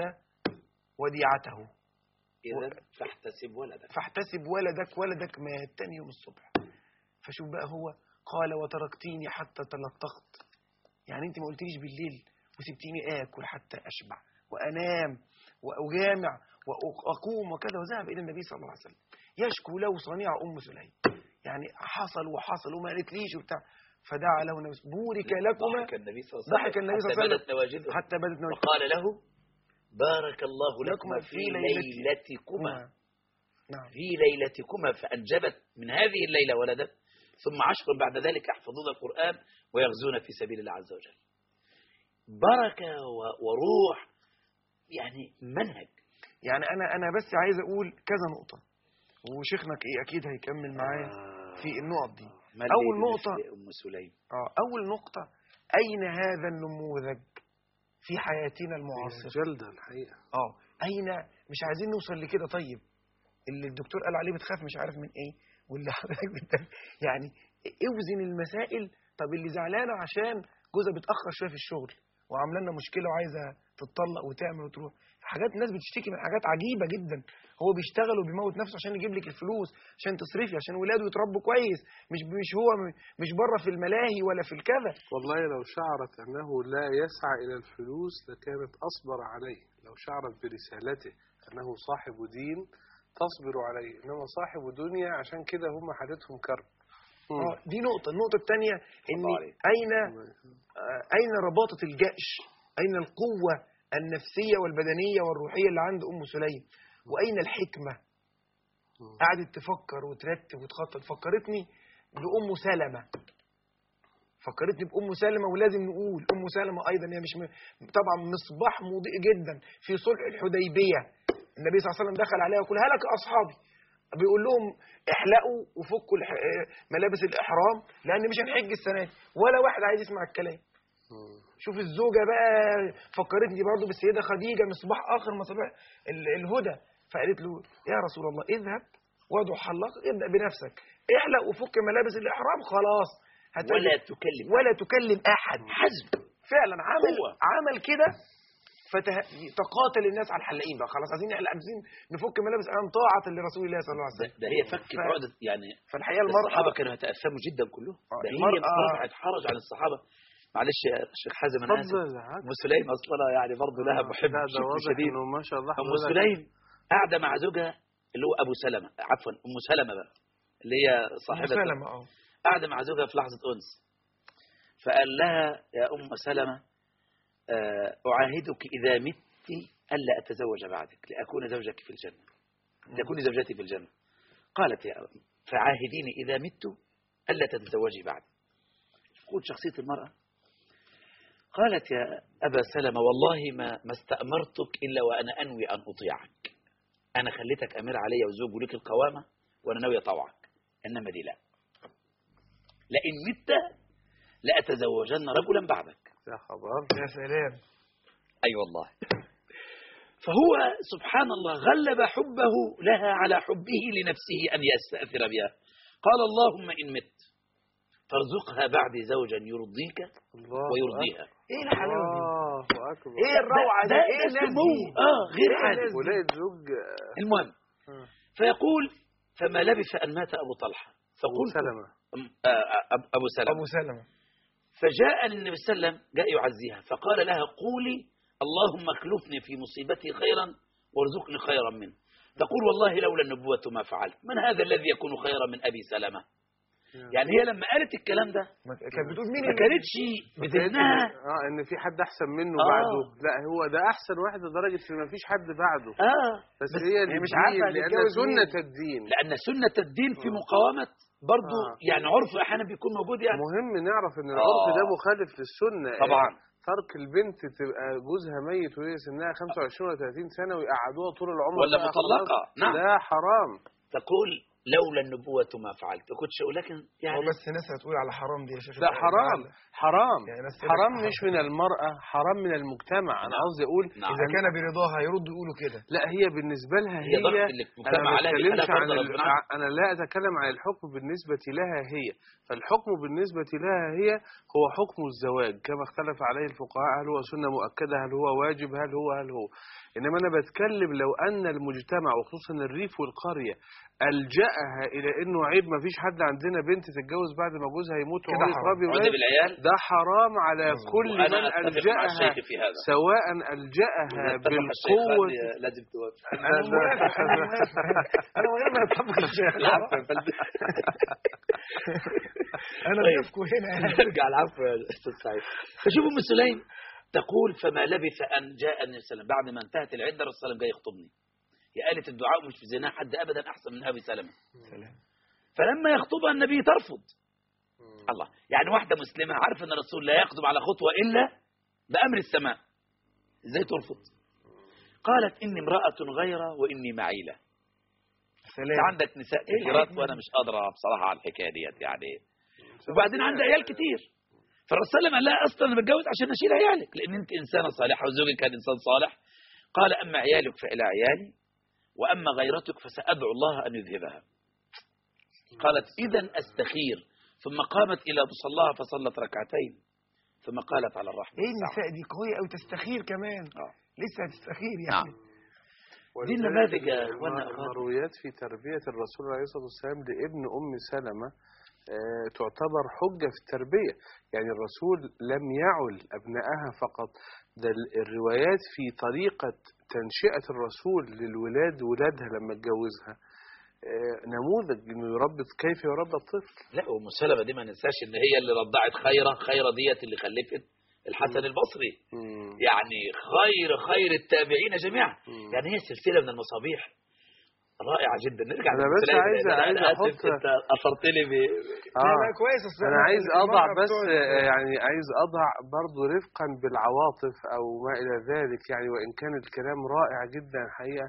وديعته إذا فاحتسب ولدك فاحتسب ولدك ولدك مات تاني يوم الصبح فشوف بقى هو قال وتركتيني حتى تلطخت يعني انت ما قلتليش بالليل وسبتيني اكل حتى اشبع وانام واجامع واقوم وكذا وذهب الى النبي صلى الله عليه وسلم يشكو له صنيع ام سليم يعني حصل وحصل وما قالتليش وبتاع فدعا له النبي بورك لكما ضحك النبي صلى الله عليه وسلم ضحك النبي صلى الله عليه حتى بدت نواجذه حتى بدت نوجه وقال له بارك الله لكما لكما في في ليلتكما. ليلتكما نعم في ليلتكما فأنجبت من هذه الليلة ولدا ثم عشر بعد ذلك يحفظون القرآن ويغزون في سبيل الله عز وجل بركة و- وروح يعني منهج يعني انا انا بس عايز اقول كذا نقطه وشيخنا ك- اكيد هيكمل معايا آه. في النقط دي ما أول الليل نقطة. مثل أم سليم اه اول نقطه اين هذا النموذج في حياتنا المعاصره جلدة الحقيقة اه اين مش عايزين نوصل لكده طيب اللي الدكتور قال عليه بتخاف مش عارف من ايه واللي حضرتك بت... يعني اوزن المسائل طب اللي زعلانه عشان جوزها بيتاخر شويه في الشغل وعامله لنا مشكله وعايزه تتطلق وتعمل وتروح حاجات الناس بتشتكي من حاجات عجيبه جدا هو بيشتغل وبيموت نفسه عشان يجيب لك الفلوس عشان تصرفي عشان ولاده يتربوا كويس مش مش هو م- مش بره في الملاهي ولا في الكذا والله لو شعرت أنه لا يسعى إلى الفلوس لكانت أصبر عليه لو شعرت برسالته أنه صاحب دين تصبر عليه إنما صاحب دنيا عشان كده هم حالتهم كرب اه دي نقطه النقطه الثانيه ان الله عليك. اين آه، أين رباطة الجأش أين القوة النفسية والبدنية والروحية اللي عند أم سليم وأين الحكمة قعدت تفكر وترتب وتخطط فكرتني بأم سلمة فكرتني بأم سلمة ولازم نقول أم سلمة أيضا هي مش م... طبعا مصباح مضيء جدا في صلح الحديبية النبي صلى الله عليه وسلم دخل عليها ويقول هلك أصحابي بيقول لهم احلقوا وفكوا الح... آه، ملابس الاحرام لان مش هنحج السنه دي ولا واحد عايز يسمع الكلام شوف الزوجه بقى فكرتني برضو بالسيده خديجه مصباح اخر مصابيح ال- الهدى فقالت له يا رسول الله اذهب وادعو حلاق ابدا بنفسك احلق وفك ملابس الاحرام خلاص هتجد- ولا تكلم ولا تكلم احد حزب فعلا عمل هو. عمل كده فتقاتل الناس على الحلاقين بقى خلاص عايزين نحلق عايزين نفك ملابس احرام طاعه لرسول الله صلى الله عليه ده, وسلم ده هي فكت ف- عقدة يعني فالحقيقه المراه الصحابة كانوا يتأثموا جدا كلهم آه، ده هي المرأة- رفعت حرج عن الصحابة معلش يا شيخ حازم انا اسف اتفضل يا عاد. ام سليم اصلا يعني برضه لها محب لا ده بشكل واضح شديد انه ما شاء الله ام حضرتك- سليم قاعده مع زوجها اللي هو ابو سلمة عفوا ام سلمة بقى اللي هي صاحبة سلمة اه قاعدة مع زوجها في لحظة أنس فقال لها يا أم سلمة آه، أعاهدك إذا مت ألا أتزوج بعدك لأكون زوجك في الجنة تكوني زوجتي في الجنة قالت يا أم فعاهديني إذا مت ألا تتزوجي بعد تقول شخصية المرأة قالت يا أبا سلمة والله ما, ما استأمرتك إلا وأنا أنوي أن أطيعك أنا خليتك أمير علي وزوج ولك القوامة وأنا ناوي أطوعك إنما دي لا لئن مت لأتزوجن رجلا بعدك يا خبر يا سلام أي أيوة والله فهو سبحان الله غلب حبه لها على حبه لنفسه أن يستأثر بها قال اللهم إن مت فارزقها بعد زوجا يرضيك الله ويرضيها ايه الحلاوه دي الله اكبر ايه الروعه دي ده, ايه ده الناس سمو دي آه غير إيه عادي الناس دي؟ ولقيت زوج المهم آه. فيقول فما لبث أن مات أبو طلحة ابو فقلت سلمة أم- آه، آه، أبو سلمة ابو سلمة فجاء للنبي صلى الله عليه وسلم جاء يعزيها فقال لها قولي اللهم اخلفني في مصيبتي خيرا وارزقني خيرا منه تقول والله لولا النبوة ما فعلت من هذا الذي يكون خيرا من أبي سلمة يعني هي لما قالت الكلام ده ما- كانت بتقول مين ما اللي- كانتش بذهنها اه ان في حد احسن منه آه. بعده لا هو ده احسن واحد لدرجه ان ما فيش حد بعده آه بس, بس هي هي اللي مش عارفة لان هتتجوز سنه مين. الدين لأن سنة الدين في مقاومة برضو آه. يعني عرف أحيانا بيكون موجود يعني مهم نعرف ان العرف آه. ده مخالف للسنه طبعا ترك البنت تبقى جوزها ميت وهي سنها 25 ولا 30 سنه ويقعدوها طول العمر ولا بقى مطلقة خلاص. نعم ده حرام تقول لولا النبوة ما فعلت كنت أقول لكن هو يعني بس ناس هتقول على حرام دي يا شيخ لا حرام حرام يعني ناس حرام تقول مش من المرأة حرام من المجتمع أنا نعم. قصدي أقول نعم. اذا كان برضاها يردوا يقولوا كده لا هي بالنسبة لها هي هي, ضغط اللي أنا المجتمع ما عليها بتكلمش بيخليها عن فرض ال... غصب عنها. أنا لا أتكلم عن الحكم بالنسبة لها هي فالحكم بالنسبة لها هي هو حكم الزواج كما اختلف عليه الفقهاء هل هو سنة مؤكدة هل هو واجب هل هو هل هو إنما أنا بتكلم لو أن المجتمع وخصوصا الريف والقرية ألجأها إلى إنه عيب ما فيش حد عندنا بنت تتجوز بعد ما جوزها يموت كده وهو حرام. يتربي عقد ولاد بالعيال ده حرام على كل من وأنا أتفق مع ألجأها الشيخ في هذا سواء ألجأها إذا اتفق الشيخ بالقوة هذه لازم توافق انا موافق انا موافق انا من غير ما اتفق الشيخ العفو يا فندم. انا طيب. ضيفكم هنا يعني نرجع العفو يا استاذ سعيد فشوف ام سليم تقول فما لبث ان جاء النبي صلى الله عليه وسلم بعد ما انتهت العده الرسول صلى الله عليه وسلم جاي يخطبني هي قالت الدعاء مش في زنا حد ابدا احسن من ابي سلمه سلام فلما يخطبها النبي ترفض الله يعني واحده مسلمه عارفه ان الرسول لا يخطب على خطوه الا بامر السماء ازاي ترفض قالت اني امراه غيره واني معيله انت سلام عندك نساء كثيرات وانا مش قادره بصراحه على الحكايه ديت يعني وبعدين عندها عيال كتير فالرسول صلى الله عليه وسلم قال لها اصلا انا بتجوز عشان اشيل عيالك لان انت انسانه صالحه وزوجك كان انسان صالح قال اما عيالك فالى عيالي واما غيرتك فسادعو الله ان يذهبها قالت اذا استخير ثم قامت الى مصلاها فصلت ركعتين ثم قالت على الرحمه ايه النساء دي قويه قوي تستخير كمان آه. لسه هتستخير نعم يعني دي النماذج يا اخوانا أخوات. المرويات في تربية الرسول عليه الصلاة والسلام لابن أم سلمة آه، تعتبر حجة في التربية يعني الرسول لم يعل أبنائها فقط ده ال- الروايات في طريقة تنشئة الرسول للولاد ولادها لما اتجوزها آه، نموذج انه يربي كيف يربى الطفل لا ام سلمة دي ما ننساش ان هي اللي رضعت خيره خيره ديت اللي خلفت الحسن البصري مم. يعني خير خير التابعين جميعا مم. يعني هي سلسله من المصابيح رائعه جدا نرجع أنا لأم بس سليم. عايز- أنا- عايز أنا آسف، أحط- انت اثرت لي ب... لا لا كويس أصل انا عايز المرأة اضع بس بتوع- آه، يعني عايز اضع برضو رفقا بالعواطف او ما الى ذلك يعني وان كان الكلام رائع جدا الحقيقه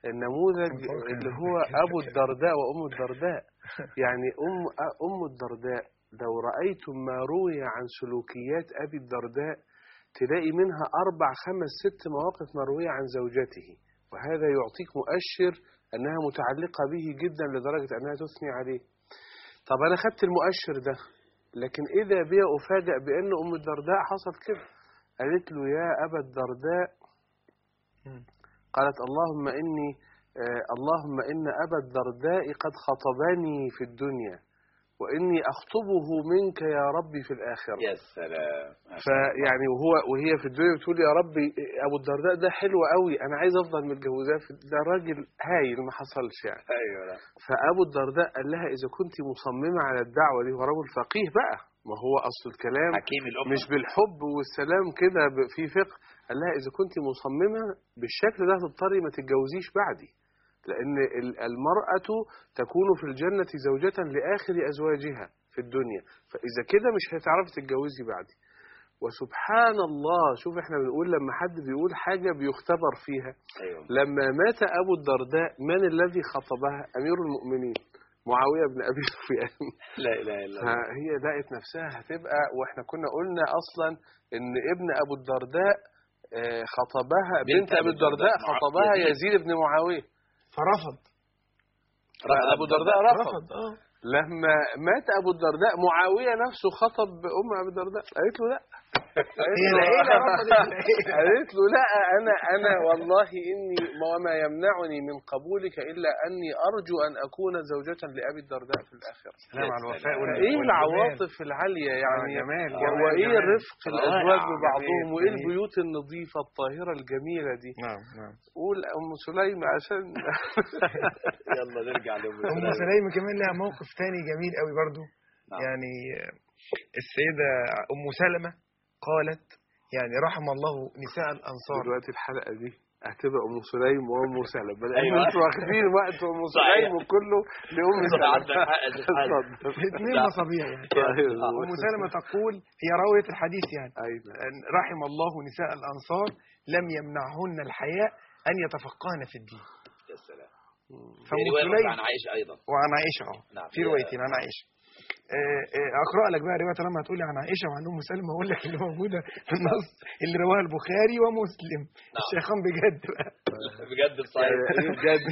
النموذج مفكر. اللي هو أبو الدرداء وأم الدرداء يعني أم أم الدرداء لو رأيتم ما روي عن سلوكيات أبي الدرداء تلاقي منها أربع خمس ست مواقف مروية عن زوجته وهذا يعطيك مؤشر أنها متعلقة به جدا لدرجة أنها تثني عليه طب أنا خدت المؤشر ده لكن إذا بي أفاجأ بأن أم الدرداء حصل كده قالت له يا أبا الدرداء مم. قالت اللهم إني آه اللهم إن أبا الدرداء قد خطبني في الدنيا وإني أخطبه منك يا ربي في الآخرة يا سلام ما شاء الله. فيعني وهو وهي في الدنيا بتقول يا ربي ابو الدرداء ده حلو قوي انا عايز افضل متجوزاه في- ده راجل هايل ما حصلش يعني ايوه لا. فابو الدرداء قال لها اذا كنت مصممه على الدعوه دي هو رجل فقيه بقى ما هو اصل الكلام حكيم الامه مش بالحب والسلام كده ب- في فقه قال لها اذا كنت مصممه بالشكل ده هتضطري ما تتجوزيش بعدي لان ال- المراه تكون في الجنه زوجه لاخر ازواجها في الدنيا فاذا كده مش هتعرفي تتجوزي بعدي وسبحان الله شوف احنا بنقول لما حد بيقول حاجه بيختبر فيها ايوه لما مات ابو الدرداء من الذي خطبها امير المؤمنين معاويه بن ابي سفيان لا اله الا الله فهي لقت نفسها هتبقى واحنا كنا قلنا اصلا ان ابن ابو الدرداء آه، خطبها بنت بنت ابي أبي الدرداء الدرداء، خطبها يزيد. يزيد بن معاويه فرفض ابو الدرداء رفض رفض اه لما مات ابو الدرداء معاويه نفسه خطب ام ابي الدرداء قالت له لا قالت هي له- العيلة رفضت العيلة. قالت له لا انا انا والله اني وما يمنعني من قبولك الا اني ارجو ان اكون زوجة لابي الدرداء في الاخره سلام على الوفاء وال- ايه والجمال. العواطف العاليه يعني آه، جمال، و- جمال، وايه جمال. الرفق الازواج رائع، ببعضهم جميل، وايه جميل. البيوت النظيفه الطاهره الجميله دي نعم نعم قول ام سليم عشان يلا نرجع لام ام سليمة كمان لها موقف تاني جميل قوي برضو نعم. يعني السيدة ام سلمة قالت يعني رحم الله نساء الانصار دلوقتي الحلقه دي هتبقى ام سليم وام سلمة لان أيوة. انتوا واخدين وقت ام صحيح. سليم وكله لام صح، عندك سلمة حق، عندك حق. اتفضل. الاثنين لا. مصابيح يعني طيب. ام سلمة تقول هي راوية الحديث يعني ايوه أن رحم الله نساء الانصار لم يمنعهن الحياء ان يتفقهن في الدين يا سلام في فام روايه سليم عن عائشه ايضا وعن عائشة اه نعم. في روايتين عن عائشة آه، آه، اقرا لك بقى روايه لما هتقولي عن عائشه وعن ام سلمى اقول لك اللي موجوده في النص اللي رواها البخاري ومسلم الشيخان بجد بقى بجد صحيح ايه بجد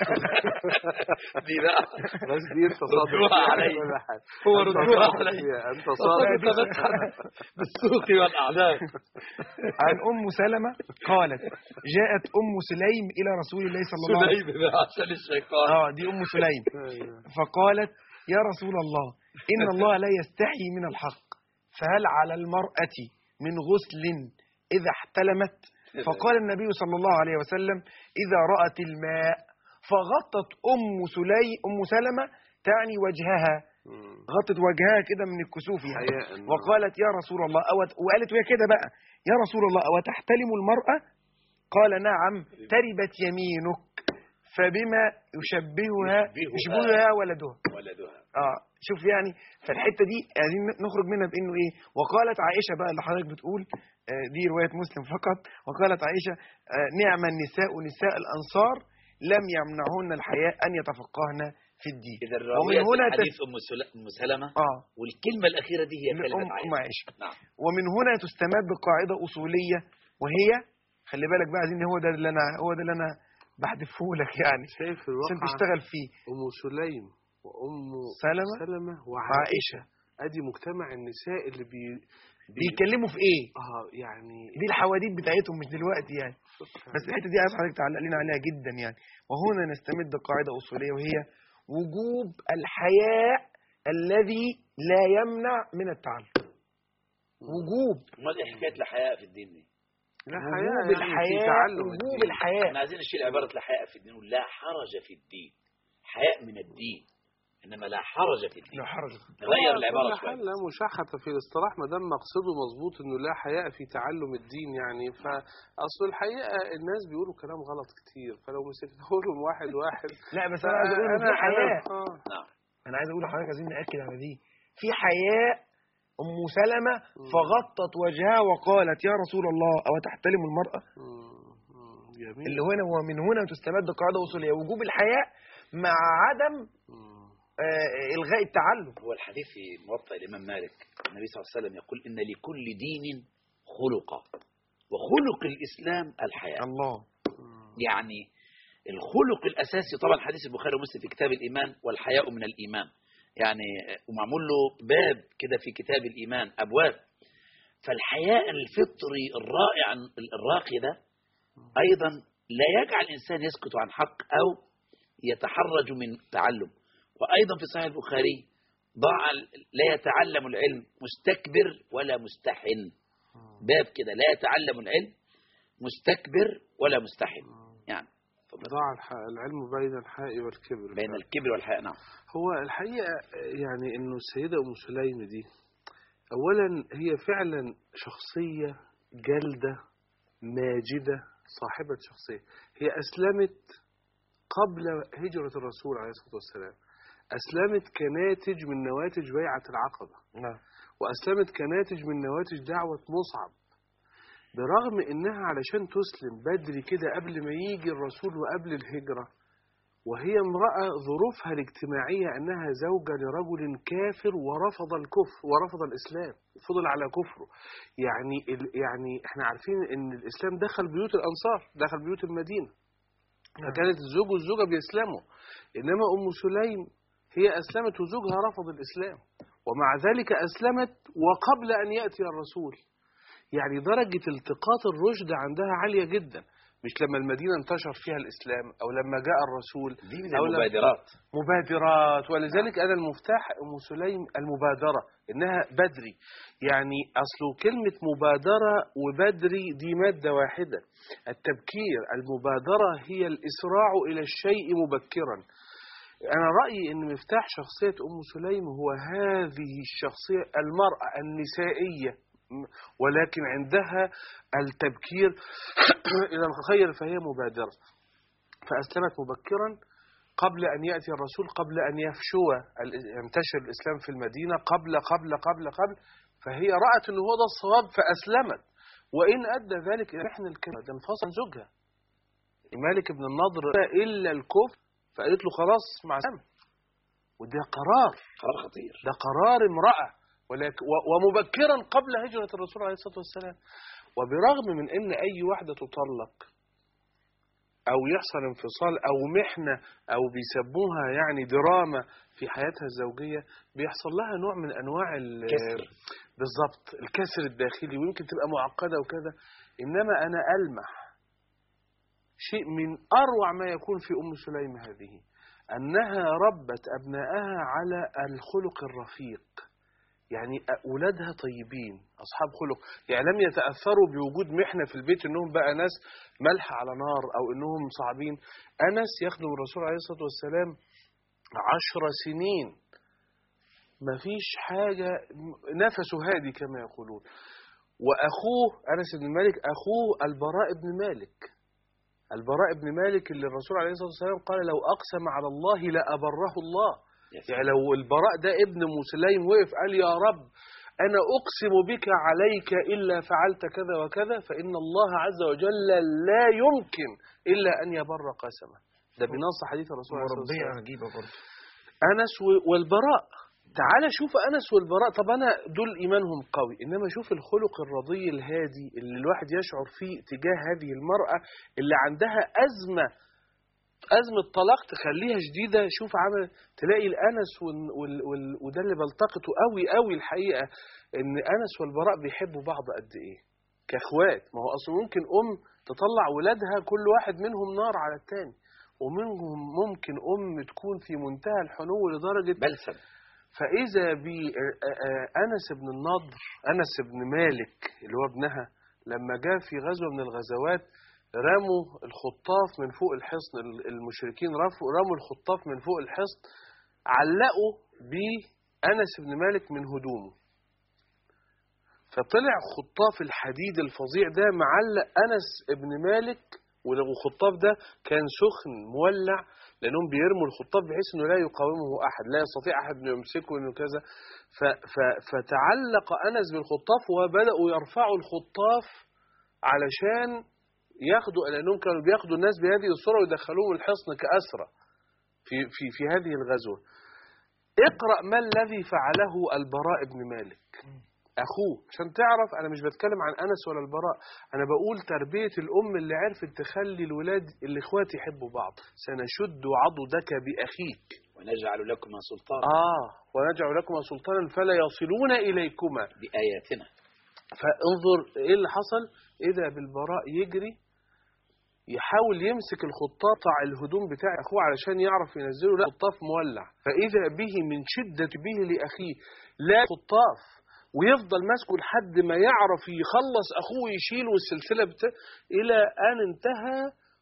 دي بقى بس دي انت صادق ردوها علي. كل حاجة. هو أنت ردوها صادق علي. فيها. انت صادق صادق بالسوق والاعناق عن ام سلمة قالت جاءت ام سليم الى رسول الله صلى الله عليه وسلم سليم بقى عشان الشيطان اه دي ام سليم أيوة. فقالت يا رسول الله إن الله لا يستحي من الحق فهل على المرأة من غسل إذا احتلمت فقال النبي صلى الله عليه وسلم إذا رأت الماء فغطت أم سلي أم سلمة تعني وجهها مم. غطت وجهها كده من الكسوف يعني حياء. وقالت يا رسول الله أو وقالت وهي كده بقى يا رسول الله أو تحتلم المرأة قال نعم تربت يمينك فبما يشبهها يشبهها. يشبهها ولدها ولدها اه شوف يعني فالحته دي عايزين نخرج منها بانه ايه وقالت عائشه بقى اللي حضرتك بتقول آه، دي روايه مسلم فقط وقالت عائشه آه، نعم النساء نساء الانصار لم يمنعهن الحياء ان يتفقهن في الدين اذا ومن الراويه هنا حديث ام سل- ام سلمه اه والكلمه الاخيره دي هي من كلمه أم أم عائشه عائشه نعم ومن هنا تستمد قاعده اصوليه وهي خلي بالك بقى عايزين هو ده اللي انا هو ده اللي انا بحذفه لك يعني شايف عشان الواقع تشتغل فيه ام سليم وام سلمة سلمة وعائشة. وعائشه ادي مجتمع النساء اللي بي, بي بيتكلموا في ايه اه يعني دي الحواديت بتاعتهم مش دلوقتي يعني بس الحته دي عايز حضرتك تعلق لنا عليها جدا يعني وهنا نستمد قاعده اصوليه وهي وجوب الحياء الذي لا يمنع من التعلم وجوب امال ايه حكايه الحياء في الدين دي؟ لا وجوب حياء يعني في الحياء تعلم وجوب الدين. الحياء احنا عايزين نشيل عباره الحياء في الدين نقول لا حرج في الدين حياء من الدين انما لا حرج في الدين لا حرج نغير آه، العباره كل شويه حال لا مشاحة في الاصطلاح ما دام مقصده مظبوط انه لا حياء في تعلم الدين يعني فاصل الحقيقه الناس بيقولوا كلام غلط كتير فلو مسكته لهم واحد واحد لا بس انا عايز اقول ان في أنا- حياء أنا- آه. نعم انا عايز اقول لحضرتك عايزين ناكد على دي في حياء ام سلمة فغطت وجهها وقالت يا رسول الله او تحتلم المرأة مم، مم. جميل اللي هنا هو من هنا تستمد قاعده اصوليه وجوب الحياء مع عدم مم. آه، الغاء التعلم هو الحديث في موطأ الإمام مالك النبي صلى الله عليه وسلم يقول إن لكل دين خلقا وخلق الإسلام الحياة الله يعني الخلق الأساسي طبعا حديث البخاري ومسلم في كتاب الإيمان والحياء من الإيمان يعني ومعمول له باب كده في كتاب الإيمان أبواب فالحياء الفطري الرائع الراقي ده أيضا لا يجعل الإنسان يسكت عن حق أو يتحرج من تعلم وأيضا في صحيح البخاري ضع لا يتعلم العلم مستكبر ولا مستحن باب كده لا يتعلم العلم مستكبر ولا مستحن يعني ضاع الح- العلم بين الحاء والكبر بين الكبر والحياء نعم هو الحقيقة يعني انه السيدة ام سليم دي اولا هي فعلا شخصية جلدة ماجدة صاحبة شخصية هي اسلمت قبل هجرة الرسول عليه الصلاة والسلام اسلمت كناتج من نواتج بيعة العقبة نعم وأسلمت كناتج من نواتج دعوة مصعب برغم إنها علشان تسلم بدري كده قبل ما يجي الرسول وقبل الهجرة وهي امرأة ظروفها الاجتماعية أنها زوجة لرجل كافر ورفض الكفر ورفض الإسلام فضل على كفره يعني ال- يعني احنا عارفين ان الإسلام دخل بيوت الأنصار دخل بيوت المدينة فكانت الزوج والزوجة بيسلموا إنما أم سليم هي أسلمت وزوجها رفض الإسلام ومع ذلك أسلمت وقبل أن يأتي الرسول يعني درجة التقاط الرشد عندها عالية جدا مش لما المدينة انتشر فيها الإسلام أو لما جاء الرسول دي من أو لما- المبادرات مبادرات ولذلك أنا المفتاح أم سليم المبادرة إنها بدري يعني أصل كلمة مبادرة وبدري دي مادة واحدة التبكير المبادرة هي الإسراع إلى الشيء مبكرا أنا رأيي أن مفتاح شخصية أم سليم هو هذه الشخصية المرأة النسائية م- ولكن عندها التبكير إلى الخير فهي مبادرة فأسلمت مبكرا قبل أن يأتي الرسول قبل أن يفشو ال- ينتشر الإسلام في المدينة قبل قبل قبل قبل فهي رأت أنه هو ده الصواب فأسلمت وإن أدى ذلك إلى إحنا الكلمة ده انفصل زوجها مالك بن النضر إلا الكفر فقالت له خلاص مع السلامة وده قرار قرار خطير ده قرار امرأة ولكن و- ومبكرا قبل هجرة الرسول عليه الصلاة والسلام وبرغم من ان اي واحدة تطلق او يحصل انفصال او محنة او بيسموها يعني دراما في حياتها الزوجية بيحصل لها نوع من انواع ال- كسر. بالظبط الكسر الداخلي ويمكن تبقى معقدة وكذا انما انا المح شيء من اروع ما يكون في ام سليم هذه انها ربت ابنائها على الخلق الرفيق يعني أولادها طيبين أصحاب خلق يعني لم يتأثروا بوجود محنة في البيت إنهم بقى ناس ملح على نار أو إنهم صعبين أنس يخدم الرسول عليه الصلاة والسلام عشر سنين ما فيش حاجة نفسه هادي كما يقولون وأخوه أنس بن مالك أخوه البراء بن مالك البراء بن مالك اللي الرسول عليه الصلاة والسلام قال لو أقسم على الله لأبره الله يا سلام. يعني لو البراء ده ابن مسلم وقف قال يا رب أنا أقسم بك عليك إلا فعلت كذا وكذا فإن الله عز وجل لا يمكن إلا أن يبر قسمه ده بنص حديث الرسول عليه الصلاة مربية والسلام عجيبة برضه أنس و- والبراء تعال شوف أنس والبراء طب أنا دول إيمانهم قوي إنما شوف الخلق الرضي الهادي اللي الواحد يشعر فيه تجاه هذه المرأة اللي عندها أزمة أزمة طلاق تخليها شديدة شوف عمل تلاقي الأنس وال وال وال وده اللي بلتقطه قوي قوي الحقيقة إن أنس والبراء بيحبوا بعض قد إيه كأخوات ما هو أصلا ممكن أم تطلع ولادها كل واحد منهم نار على التاني ومنهم ممكن أم تكون في منتهى الحنو لدرجة بلسم فإذا بأنس بن النضر أنس بن مالك اللي هو ابنها لما جاء في غزوة من الغزوات رموا الخطاف من فوق الحصن ال- المشركين رفوا رموا الخطاف من فوق الحصن علقوا بأنس بن مالك من هدومه فطلع خطاف الحديد الفظيع ده معلق أنس بن مالك والخطاف ده كان سخن مولع لأنهم بيرموا الخطاف بحيث أنه لا يقاومه أحد لا يستطيع أحد أن يمسكه أنه كذا ف ف فتعلق أنس بالخطاف وبدأوا يرفعوا الخطاف علشان ياخدوا لانهم كانوا بياخدوا الناس بهذه الصوره ويدخلوهم الحصن كاسرى في في في هذه الغزوه اقرا ما الذي فعله البراء بن مالك اخوه عشان تعرف انا مش بتكلم عن انس ولا البراء انا بقول تربيه الام اللي عرفت تخلي الولاد الاخوات يحبوا بعض سنشد عضدك باخيك ونجعل لكما سلطانا اه ونجعل لكما سلطانا فلا يصلون اليكما بآياتنا فانظر ايه اللي حصل اذا بالبراء يجري يحاول يمسك الخطاف بتاع الهدوم بتاع اخوه علشان يعرف ينزله لا خطاف مولع فاذا به من شده به لاخيه لا خطاف ويفضل ماسكه لحد ما يعرف يخلص اخوه ويشيله السلسله بتا... الى ان انتهى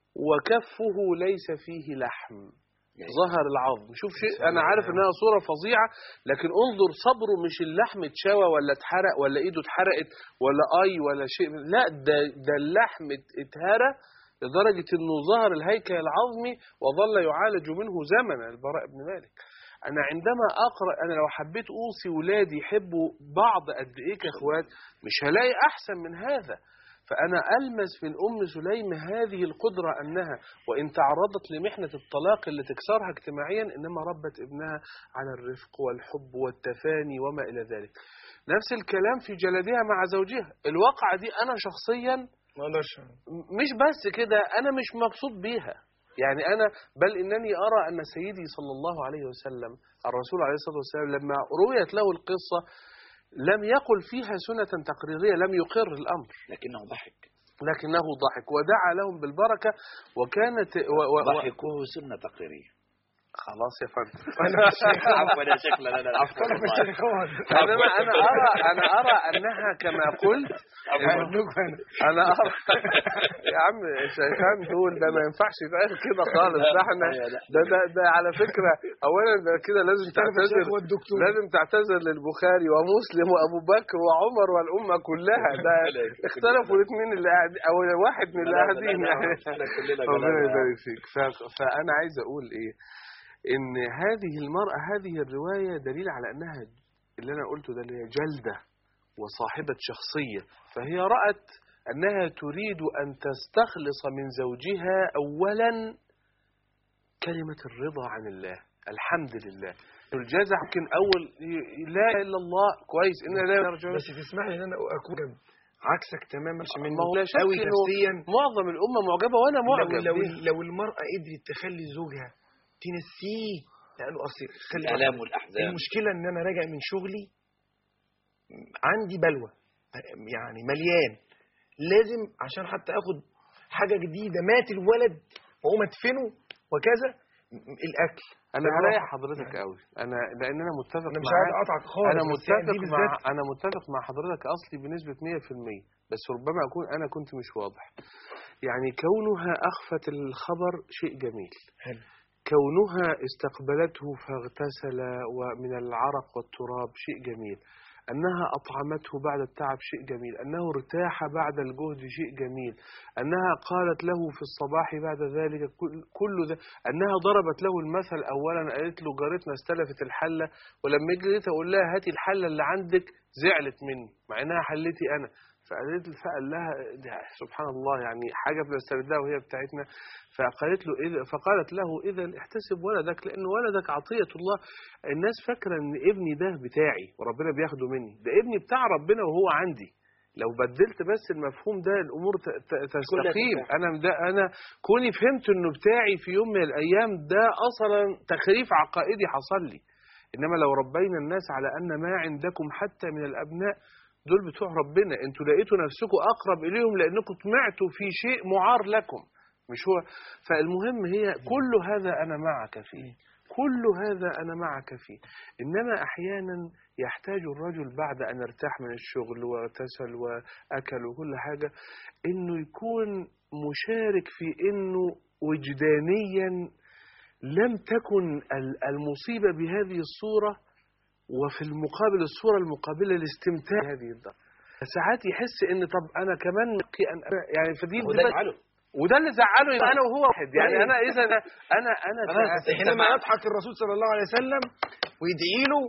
وكفه ليس فيه لحم ظهر العظم شوف شيء انا عارف انها صوره فظيعه لكن انظر صبره مش اللحم اتشوى ولا اتحرق ولا ايده اتحرقت ولا اي ولا شيء لا ده ده اللحم ات- اتهرى لدرجه انه ظهر الهيكل العظمي وظل يعالج منه زمنا البراء بن مالك انا عندما اقرا انا لو حبيت اوصي ولادي يحبوا بعض قد ايه كاخوات مش هلاقي احسن من هذا فأنا ألمس من أم سليم هذه القدرة أنها وإن تعرضت لمحنة الطلاق اللي تكسرها اجتماعيا إنما ربت ابنها على الرفق والحب والتفاني وما إلى ذلك نفس الكلام في جلدها مع زوجها الواقعة دي أنا شخصيا ما اقدرش م- مش بس كده أنا مش مبسوط بيها يعني أنا بل إنني أرى أن سيدي صلى الله عليه وسلم الرسول عليه الصلاة والسلام لما رويت له القصة لم يقل فيها سنة تقريرية لم يقر الأمر لكنه ضحك لكنه ضحك ودعا لهم بالبركة وكانت و و و ضحكه سنة تقريرية خلاص يا فندم عفوا يا شيخ لا لا لا عفوا انا مش اخوان أنا أنا أرى أنا أرى أنها كما قلت عندكم انا أنا أرى يا عم الشيخان دول ده ما ينفعش يتقال كده خالص ده احنا ده ده ده على فكرة أولا ده كده لازم تعتذر والدكتور لازم تعتذر للبخاري ومسلم وأبو بكر وعمر والأمة كلها ده اختلفوا الاثنين اللي قاعدين أو واحد من اللي قاعدين يعني ربنا يبارك فيك ف- فأنا عايز أقول إيه إن هذه المرأة هذه الرواية دليل على أنها اللي أنا قلته ده اللي هي جلدة وصاحبة شخصية فهي رأت أنها تريد أن تستخلص من زوجها أولا كلمة الرضا عن الله الحمد لله الجزع يمكن أول لا إله إلا الله كويس إن لا نرجو بس تسمح لي ان انا اكون عكسك تماما عشان ما هو لا شك قوي إنه نفسيا معظم الأمة معجبة وأنا لو معجب لو, بيها. لو المرأة قدرت تخلي زوجها تنسيه لأنه أصل خلي بالك، الآلام والأحزان المشكلة إن أنا راجع من شغلي عندي بلوى يعني مليان لازم عشان حتى آخد حاجة جديدة مات الولد وأقوم أدفنه وكذا م- الأكل أنا بالراحة. هريح حضرتك قوي أنا لأن أنا متفق أنا مش معاك عايز أقطعك خالص انا بس يعني متفق دي مع بالذات انا متفق مع حضرتك اصلي بنسبه 100% بس ربما اكون انا كنت مش واضح يعني كونها اخفت الخبر شيء جميل حلو. كونها استقبلته فاغتسل ومن العرق والتراب شيء جميل أنها أطعمته بعد التعب شيء جميل أنه ارتاح بعد الجهد شيء جميل أنها قالت له في الصباح بعد ذلك كل, كل ذا أنها ضربت له المثل أولا قالت له جارتنا استلفت الحلة ولما جيت أقول لها هاتي الحلة اللي عندك زعلت مني مع أنها حلتي أنا فقالت فقال لها ده سبحان الله يعني حاجة بنستردها وهي بتاعتنا فقالت له إذا فقالت له إذا احتسب ولدك لأن ولدك عطية الله الناس فاكرة إن ابني ده بتاعي وربنا بياخده مني ده ابني بتاع ربنا وهو عندي لو بدلت بس المفهوم ده الامور ت- ت- تستقيم ترتاح. انا ده انا كوني فهمت انه بتاعي في يوم من الايام ده اصلا تخريف عقائدي حصل لي انما لو ربينا الناس على ان ما عندكم حتى من الابناء دول بتوع ربنا انتوا لقيتوا نفسكم اقرب اليهم لانكم طمعتوا في شيء معار لكم مش هو فالمهم هي كل هذا انا معك فيه كل هذا انا معك فيه انما احيانا يحتاج الرجل بعد ان ارتاح من الشغل واغتسل واكل وكل حاجه انه يكون مشارك في انه وجدانيا لم تكن ال- المصيبه بهذه الصوره وفي المقابل الصورة المقابلة الاستمتاع بهذه الدار ساعات يحس ان طب انا كمان نقي أن يعني فدي وده بتبقى- يفعله وده اللي زعله يبقى انا وهو واحد يعني انا اذا انا انا انا حينما يضحك الرسول صلى الله عليه وسلم ويدعي له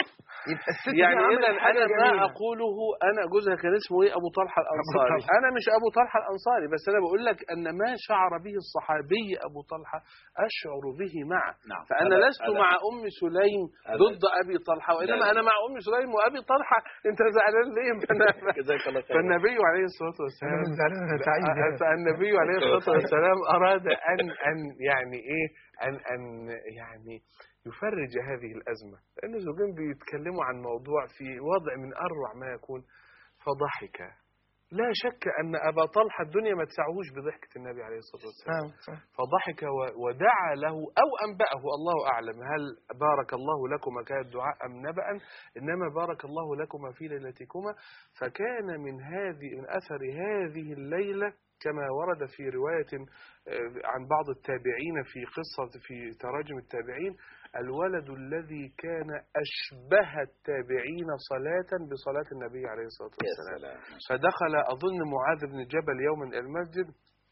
يبقى الست يعني دي عملت اذا حاجة انا ما جميلة. اقوله انا جوزها كان اسمه ايه ابو طلحه الانصاري طلحة. انا مش ابو طلحه الانصاري بس انا بقول لك ان ما شعر به الصحابي ابو طلحه اشعر به معه نعم فانا هذا- لست هذا- مع ام سليم هذا- ضد ابي طلحه وانما لا. انا مع ام سليم وابي طلحه انت زعلان ليه فأنا- جزاك الله خير فالنبي عليه الصلاه انا والسلام مش زعلان انا سعيد يعني. فالنبي عليه الصلاه والسلام اراد ان ان يعني ايه ان ان يعني يفرج هذه الازمه لان الزوجين بيتكلموا عن موضوع في وضع من اروع ما يكون فضحك لا شك ان ابا طلحه الدنيا ما تسعهوش بضحكه النبي عليه الصلاه والسلام نعم صح فضحك و- ودعا له أو أنبأه الله أعلم هل بارك الله لكما كان الدعاء أم نبأ إنما بارك الله لكما في ليلتكما فكان من هذه من أثر هذه الليلة كما ورد في رواية آه، عن بعض التابعين في قصة في تراجم التابعين الولد الذي كان أشبه التابعين صلاة بصلاة النبي عليه الصلاة يا والسلام سلام فدخل أظن معاذ بن جبل يوما إلى المسجد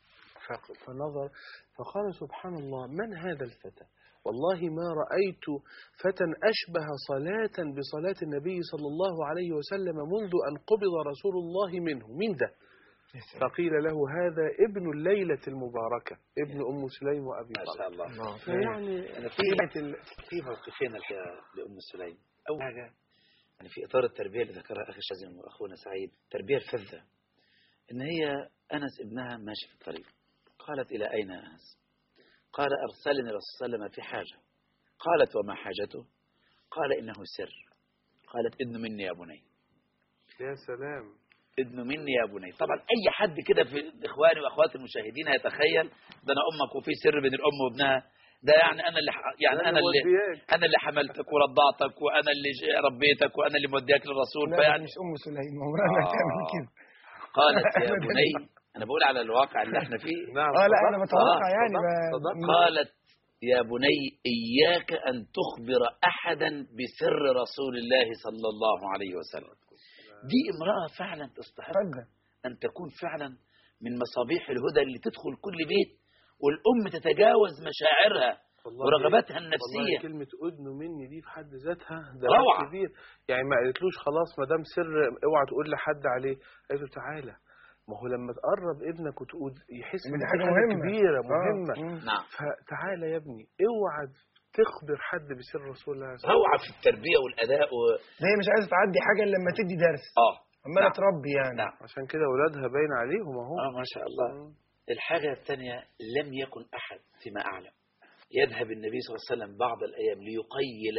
ف- فنظر فقال سبحان الله من هذا الفتى والله ما رأيت فتى أشبه صلاة بصلاة النبي صلى الله عليه وسلم منذ أن قبض رسول الله منه من ده فقيل له هذا ابن الليلة المباركة ابن أم سليم وأبي ما طلحة شاء الله الله فيعني أنا في في موقفين الحقيقة لأم سليم أول حاجة يعني في إطار التربية اللي ذكرها أخي شازم وأخونا سعيد التربية الفذة إن هي أنس ابنها ماشي في الطريق قالت إلى أين يا أنس قال أرسلني الرسول صلى الله عليه وسلم في حاجة قالت وما حاجته قال إنه سر قالت إذن مني يا بني يا سلام إذن مني يا بني طبعا أي حد كده في إخواني وأخواتي المشاهدين يتخيل ده أنا أمك وفي سر بين الأم وابنها ده يعني أنا اللي ح- يعني أنا اللي مودياك. انا اللي حملتك ورضعتك وانا اللي ج- ربيتك وانا اللي موديك للرسول لا فيعني مش ام سليم عمرها ما آه. تعمل كده قالت يا أبداً. بني انا بقول على الواقع اللي احنا فيه نعم اه لا انا صدقت. بتوقع آه، يعني صدقت، ب- صدقت. قالت يا بني اياك ان تخبر احدا بسر رسول الله صلى الله عليه وسلم دي امراه فعلا تستحق فدة ان تكون فعلا من مصابيح الهدى اللي تدخل كل بيت والام تتجاوز مشاعرها والله ورغباتها والله النفسيه كلمة أذن مني دي في حد ذاتها ده روعة. باب كبير يعني ما قالتلوش خلاص ما دام سر اوعى تقول لحد عليه قالت له تعالى ما هو لما تقرب ابنك وتقول يحس دي ان حاجة حاجة مهمة. كبيرة آه. مهمة مم. نعم فتعالى يا ابني اوعى تخبر حد بسر رسول الله صلى الله عليه وسلم روعه في التربيه والاداء و... ده هي مش عايزه تعدي حاجه إلا لما تدي درس اه عماله نعم. تربي يعني نعم عشان كده اولادها باين عليهم اهو اه ما شاء الله مم. الحاجة الثانية لم يكن أحد فيما أعلم يذهب النبي صلى الله عليه وسلم بعض الأيام ليقيل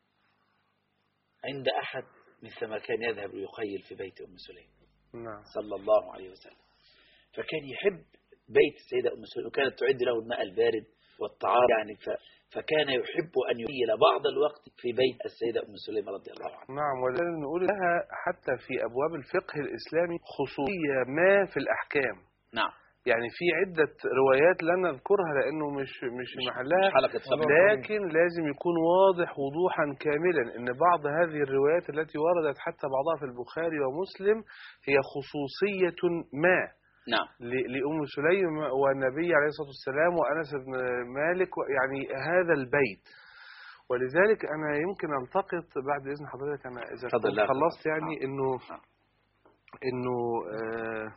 عند أحد مثل ما كان يذهب ليقيل في بيت أم سليم نعم صلى الله عليه وسلم فكان يحب بيت السيدة أم سليم وكانت تعد له الماء البارد والطعام يعني ف فكان يحب أن يقيل بعض الوقت في بيت السيدة أم سليم رضي الله عنها نعم ولازم نقول لها حتى في ابواب الفقه الاسلامي خصوصية ما في الاحكام نعم يعني في عدة روايات لن نذكرها لأنه مش مش محلها مش حلقة فقه لكن لازم يكون واضح وضوحا كاملا ان بعض هذه الروايات التي وردت حتى بعضها في البخاري ومسلم هي خصوصية ما نعم ل- لأم سليم والنبي عليه الصلاة والسلام وأنس بن مالك و- يعني هذا البيت ولذلك أنا يمكن ألتقط بعد إذن حضرتك أنا إذا تفضل، كنت لا، خلصت تفضل. يعني إنه نعم. إنه آه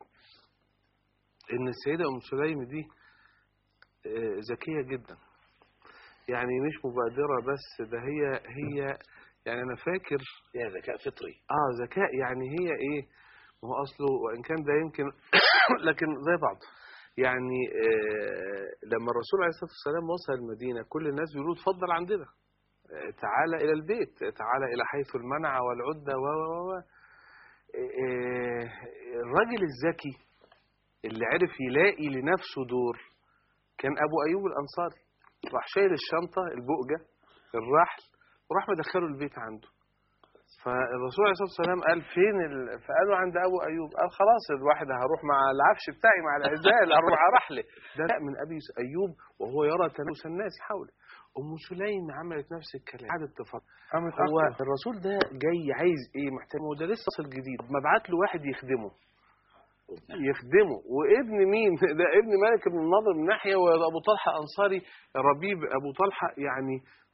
إن السيدة أم سليم دي آه ذكية جدا يعني مش مبادرة بس ده هي هي يعني أنا فاكر يا ذكاء فطري اه ذكاء يعني هي ايه ما هو اصله وان كان ده يمكن لكن زي بعض يعني آه لما الرسول عليه الصلاه والسلام وصل المدينه كل الناس بيقولوا اتفضل عندنا آه تعالى الى البيت تعالى الى حيث المنع والعده و و و آه، الراجل الذكي اللي عرف يلاقي لنفسه دور كان ابو ايوب الانصاري راح شايل الشنطه البؤجه الرحل وراح مدخله البيت عنده فالرسول عليه الصلاه والسلام قال فين ال... فقالوا عند ابو ايوب قال خلاص الواحد هروح مع العفش بتاعي مع العزال اروح على رحله ده لا من ابي ايوب وهو يرى تنوس الناس حوله ام سليم عملت نفس الكلام قعدت تفكر عملت هو أكتر. الرسول ده جاي عايز ايه محتاج هو ده لسه اصل جديد ما بعت له واحد يخدمه يخدمه وابن مين ده ابن مالك بن النضر من ناحيه وابو طلحه انصاري ربيب ابو طلحه يعني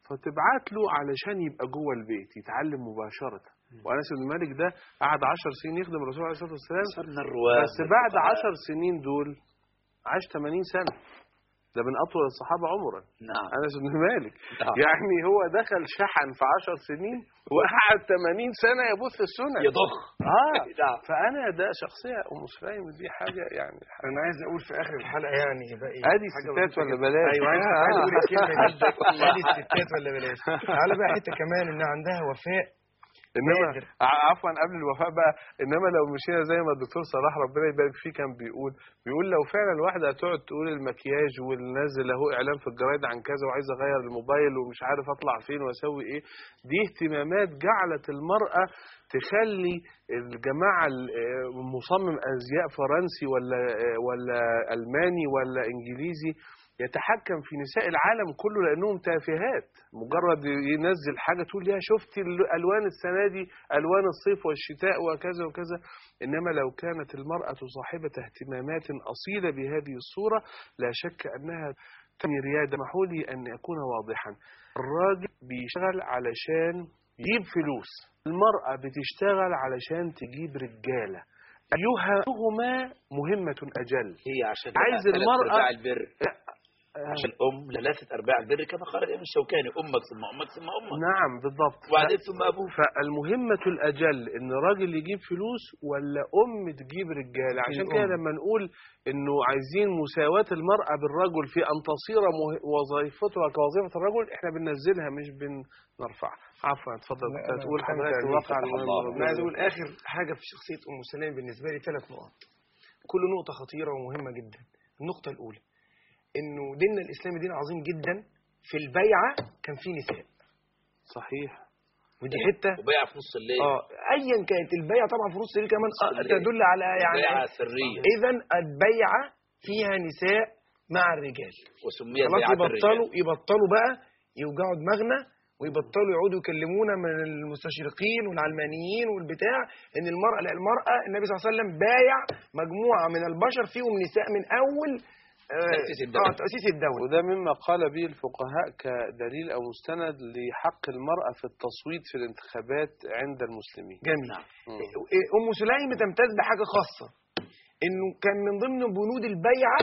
فتبعت له علشان يبقى جوه البيت يتعلم مباشره وانس بن مالك ده قعد عشر سنين يخدم الرسول عليه الصلاه والسلام صرنا الرواه بس بعد عشر سنين دول عاش 80 سنه ده من اطول الصحابه عمرا نعم انس بن مالك نعم. يعني هو دخل شحن في 10 سنين وقعد 80 سنه يبث السنن يضخ اه نعم. فانا ده شخصيه ام سليم دي حاجه يعني انا عايز اقول في اخر الحلقه يعني باقي ادي حاجة الستات بسيطة ولا جدا. بلاش ايوه عايز عايز اقول الكلمه دي ادي الستات ولا بلاش تعالى بقى حته كمان ان عندها وفاء انما نادر. ع- عفوا قبل الوفاء بقى انما لو مشينا زي ما الدكتور صلاح ربنا يبارك فيه كان بيقول بيقول لو فعلا واحده هتقعد تقول المكياج والنازل اهو اعلان في الجرايد عن كذا وعايز اغير الموبايل ومش عارف اطلع فين واسوي ايه دي اهتمامات جعلت المراه تخلي الجماعه ال- آه، مصمم ازياء فرنسي ولا آه، ولا الماني ولا انجليزي يتحكم في نساء العالم كله لانهم تافهات مجرد ينزل حاجه تقول يا شفتي الالوان السنه دي الوان الصيف والشتاء وكذا وكذا انما لو كانت المراه صاحبه اهتمامات اصيله بهذه الصوره لا شك انها تنمي رياده محولي ان يكون واضحا الراجل بيشتغل علشان يجيب فلوس المراه بتشتغل علشان تجيب رجاله ايهما مهمه اجل هي عشان عايز ثلاث المرأة- أرباع البر آه، عشان الأم لثلاثة أرباع البر كما قال الإمام الشوكاني أمك ثم أمك ثم أمك نعم بالضبط وبعدين ثم أبوك فالمهمة الأجل إن راجل يجيب فلوس ولا أم تجيب رجالة عشان كده الأم. لما نقول إنه عايزين مساواة المرأة بالرجل في أن تصير مه- وظيفتها كوظيفة الرجل إحنا بننزلها مش بنرفعها عفوا اتفضل لا، كنت أنا هتقول مستمتع حضرتك بيه. الواقع فتح المهم الله. ربنا انا عايز يبارك. اقول اخر حاجه في شخصيه ام سليم بالنسبه لي ثلاث نقط كل نقطه خطيره ومهمه جدا النقطه الاولى انه ديننا الاسلامي دين عظيم جدا في البيعه كان فيه نساء صحيح ودي حته وبيع في نص الليل اه ايا كانت البيعه طبعا في نص الليل كمان نص آه، الليل. تدل على يعني بيعة سرية اذا البيعه فيها نساء مع الرجال وسميت خلاص بيعة الرجال يبطلوا يبطلوا بقى يوجعوا دماغنا ويبطلوا يقعدوا يكلمونا من المستشرقين والعلمانيين والبتاع ان المراه لا المراه النبي صلى الله عليه وسلم بايع مجموعه من البشر فيهم نساء من اول آه، تأسيس الدولة. آه تاسيس الدوله وده مما قال به الفقهاء كدليل أو مستند لحق المرأة في التصويت في الانتخابات عند المسلمين جميل نعم. مم. ام سليم تمتاز بحاجه خاصه انه كان من ضمن بنود البيعه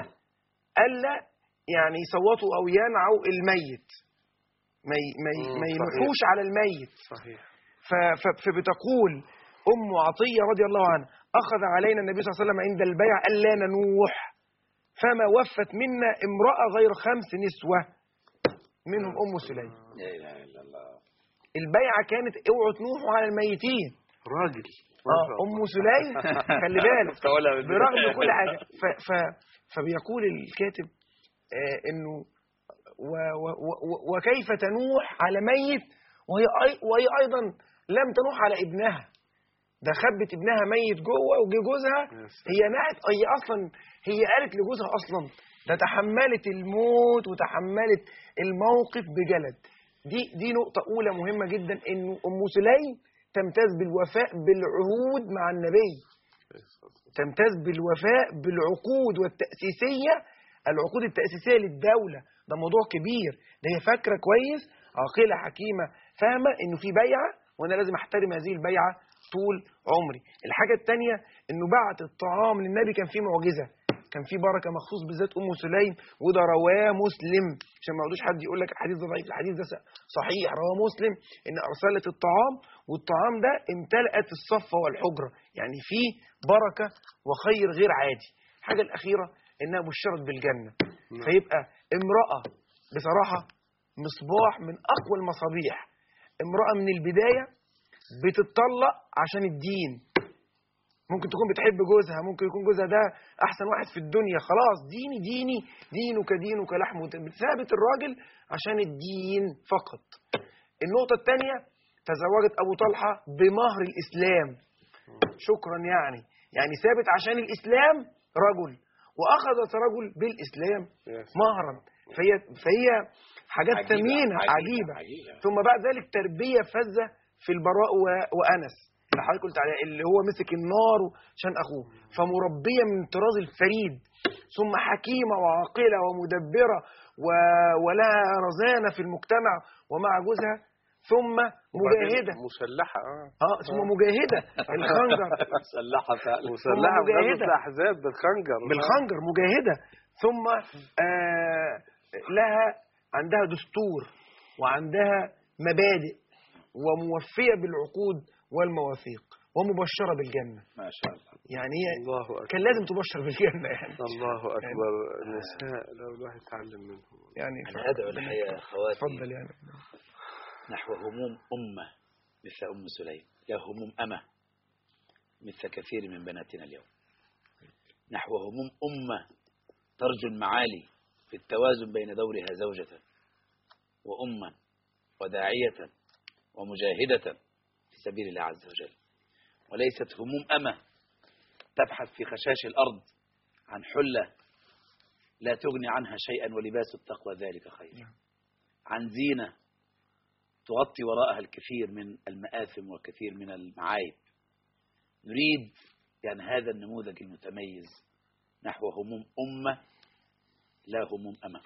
الا يعني يصوتوا او ينعوا الميت ما ي- ما ي- مم، ما صحيح. ينوحوش على الميت صحيح ف- ف- فبتقول ام عطيه رضي الله عنها اخذ علينا النبي صلى الله عليه وسلم عند البيع الا ننوح فما وفت منا امراه غير خمس نسوه منهم ام سليم لا إله إلا الله البيعه كانت اوعوا تنوحوا على الميتين راجل اه ام سليم خلي بالك تقولها من- برغم كل حاجه ف ف فبيقول الكاتب آه انه و و و وكيف تنوح على ميت وهي أي وهي ايضا لم تنوح على ابنها ده خبت ابنها ميت جوه وجه جوزها يا سلام. هي نعت هي اصلا هي قالت لجوزها اصلا ده تحملت الموت وتحملت الموقف بجلد دي دي نقطة أولى مهمة جدا إنه أم سليم تمتاز بالوفاء بالعهود مع النبي تمتاز بالوفاء بالعقود والتأسيسية العقود التأسيسية للدولة ده موضوع كبير ده هي فاكرة كويس عاقلة حكيمة فاهمة إنه في بيعة وأنا لازم أحترم هذه البيعة طول عمري الحاجة التانية إنه بعت الطعام للنبي كان فيه معجزة كان في بركة مخصوص بالذات أم سليم وده رواه مسلم عشان ما يقعدوش حد يقول لك الحديث ده ضعيف الحديث ده صحيح رواه مسلم إن أرسلت الطعام والطعام ده امتلأت الصفة والحجرة يعني فيه بركة وخير غير عادي الحاجة الأخيرة إنها بشرت بالجنة فيبقى امرأة بصراحة مصباح من أقوى المصابيح امرأة من البداية بتتطلق عشان الدين ممكن تكون بتحب جوزها ممكن يكون جوزها ده احسن واحد في الدنيا خلاص ديني ديني دينك دينك لحم بتثابت الراجل عشان الدين فقط النقطة الثانية تزوجت أبو طلحة بمهر الإسلام شكرا يعني يعني ثابت عشان الإسلام رجل وأخذت رجل بالإسلام مهرا فهي فهي حاجات عجيبة، ثمينة عجيبة، عجيبة عجيبة. ثم بعد ذلك تربية فذة في البراء و- وأنس اللي حضرتك قلت عليه اللي هو مسك النار عشان أخوه فمربية من طراز الفريد ثم حكيمة وعاقلة ومدبرة و... ولها رزانة في المجتمع ومع جوزها ثم مجاهدة مسلحة اه اه ثم مجاهدة الخنجر مسلحة فعلا مسلحة مجاهدة. بغزوة الأحزاب بالخنجر بالخنجر مجاهدة ثم آه لها عندها دستور وعندها مبادئ وموفية بالعقود والمواثيق ومبشرة بالجنة ما شاء الله يعني هي الله أكبر كان لازم تبشر بالجنة يعني الله أكبر النساء لو الواحد يتعلم منهم يعني أنا أدعو الحقيقة يا أخواتي اتفضل يعني نحو هموم أمة مثل أم سليم لا هموم أمة مثل كثير من بناتنا اليوم نحو هموم أمة ترجو المعالي في التوازن بين دورها زوجة وأما وداعية ومجاهدة في سبيل الله عز وجل وليست هموم أمة تبحث في خشاش الأرض عن حلة لا تغني عنها شيئا ولباس التقوى ذلك خير عن زينة تغطي وراءها الكثير من المآثم والكثير من المعايب نريد يعني هذا النموذج المتميز نحو هموم أمة لا هموم أمة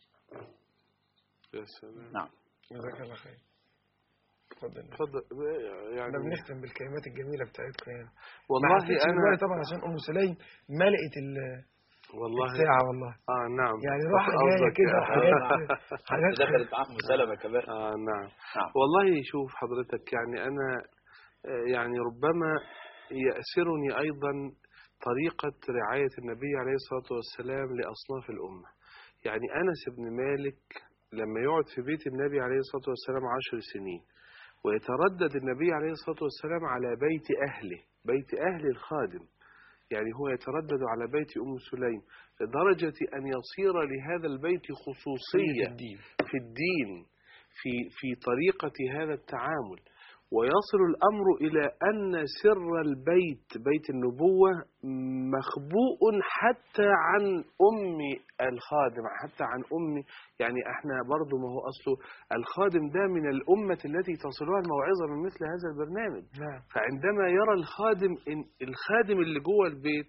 يا سلام نعم جزاك الله خير اتفضل اتفضل احنا يعني بنختم بالكلمات الجميلة بتاعتكم يعني ما والله حسيتش أنا بالوقت طبعا عشان ام سليم ملقت ال- والله الساعة والله اه نعم يعني راحة جاية قصدك- كده حاجات حاجات دخلت معاه أم سلمة كمان اه نعم نعم والله شوف حضرتك يعني أنا آه، يعني ربما يأسرني أيضا طريقة رعاية النبي عليه الصلاة والسلام لأصناف الأمة يعني أنس بن مالك لما يقعد في بيت النبي عليه الصلاة والسلام عشر سنين ويتردد النبي عليه الصلاة والسلام على بيت أهله بيت أهل الخادم يعني هو يتردد على بيت أم سليم لدرجة أن يصير لهذا البيت خصوصية الدين في الدين في في طريقة هذا التعامل ويصل الأمر إلى أن سر البيت بيت النبوة مخبوء حتى عن أم الخادم حتى عن أم يعني احنا برضو ما هو أصله الخادم ده من الأمة التي تصلها الموعظة من مثل هذا البرنامج نعم فعندما يرى الخادم إن الخادم اللي جوه البيت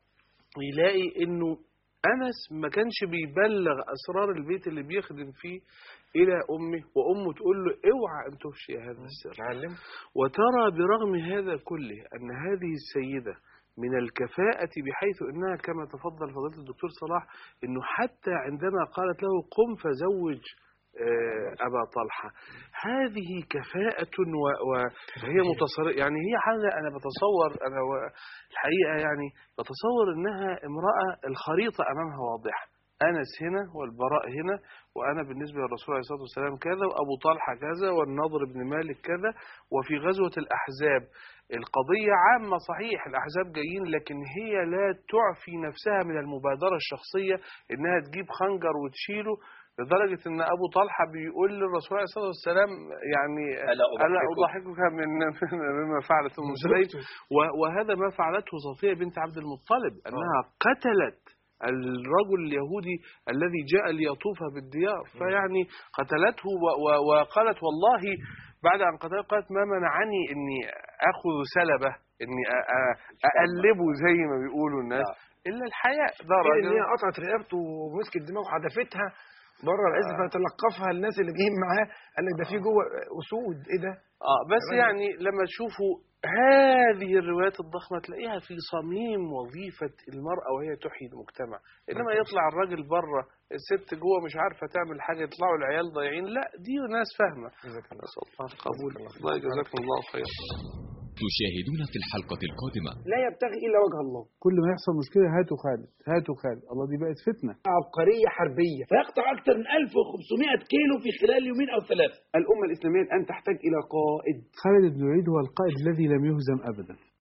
يلاقي انه انس ما كانش بيبلغ اسرار البيت اللي بيخدم فيه الى امه وامه تقول له اوعى ان تفشي هذا السر تعلم وترى برغم هذا كله ان هذه السيده من الكفاءة بحيث انها كما تفضل فضيلة الدكتور صلاح انه حتى عندما قالت له قم فزوج آه، أبا طلحة هذه كفاءة و- و- وهي متصر يعني هي حاجة أنا بتصور أنا و- الحقيقة يعني بتصور إنها امرأة الخريطة أمامها واضحة أنس هنا والبراء هنا وأنا بالنسبة للرسول عليه الصلاة والسلام كذا وأبو طلحة كذا والنضر بن مالك كذا وفي غزوة الأحزاب القضية عامة صحيح الأحزاب جايين لكن هي لا تعفي نفسها من المبادرة الشخصية إنها تجيب خنجر وتشيله لدرجة إن أبو طلحة بيقول للرسول عليه الصلاة والسلام يعني ألا ألا أضحكك أضحكك من مما فعلت أم سليم و- وهذا ما فعلته صفية بنت عبد المطلب أنها قتلت الرجل اليهودي الذي جاء ليطوف بالديار فيعني قتلته و- و- وقالت والله بعد أن قتلته قالت ما منعني إني أخذ سلبه إني أ- أ- أقلبه زي ما بيقولوا الناس إلا الحياء ده غير ان هي راجل قطعت رقبته ومسكت دماغه وحدفتها بره العز فتلقفها الناس اللي جايين معاه قال لك ده في جوه اسود ايه ده؟ آه بس الراجل- يعني لما تشوفوا هذه الروايات الضخمة تلاقيها في صميم وظيفة المرأة وهي تحيي المجتمع إنما يطلع الراجل بره الست جوه مش عارفة تعمل حاجة يطلعوا العيال ضايعين لا دي ناس فاهمة جزاك الله نسأل الله القبول الله يجزاكم الله خير تشاهدون في الحلقة القادمة لا يبتغي الا وجه الله كل ما يحصل مشكلة هاتوا خالد هاتوا خالد الله دي بقت فتنة عبقريه حربيه فيقطع أكثر من 1500 كيلو في خلال يومين أو ثلاثة الامه الاسلاميه الان تحتاج الى قائد خالد بن الوليد هو القائد الذي لم يهزم أبدا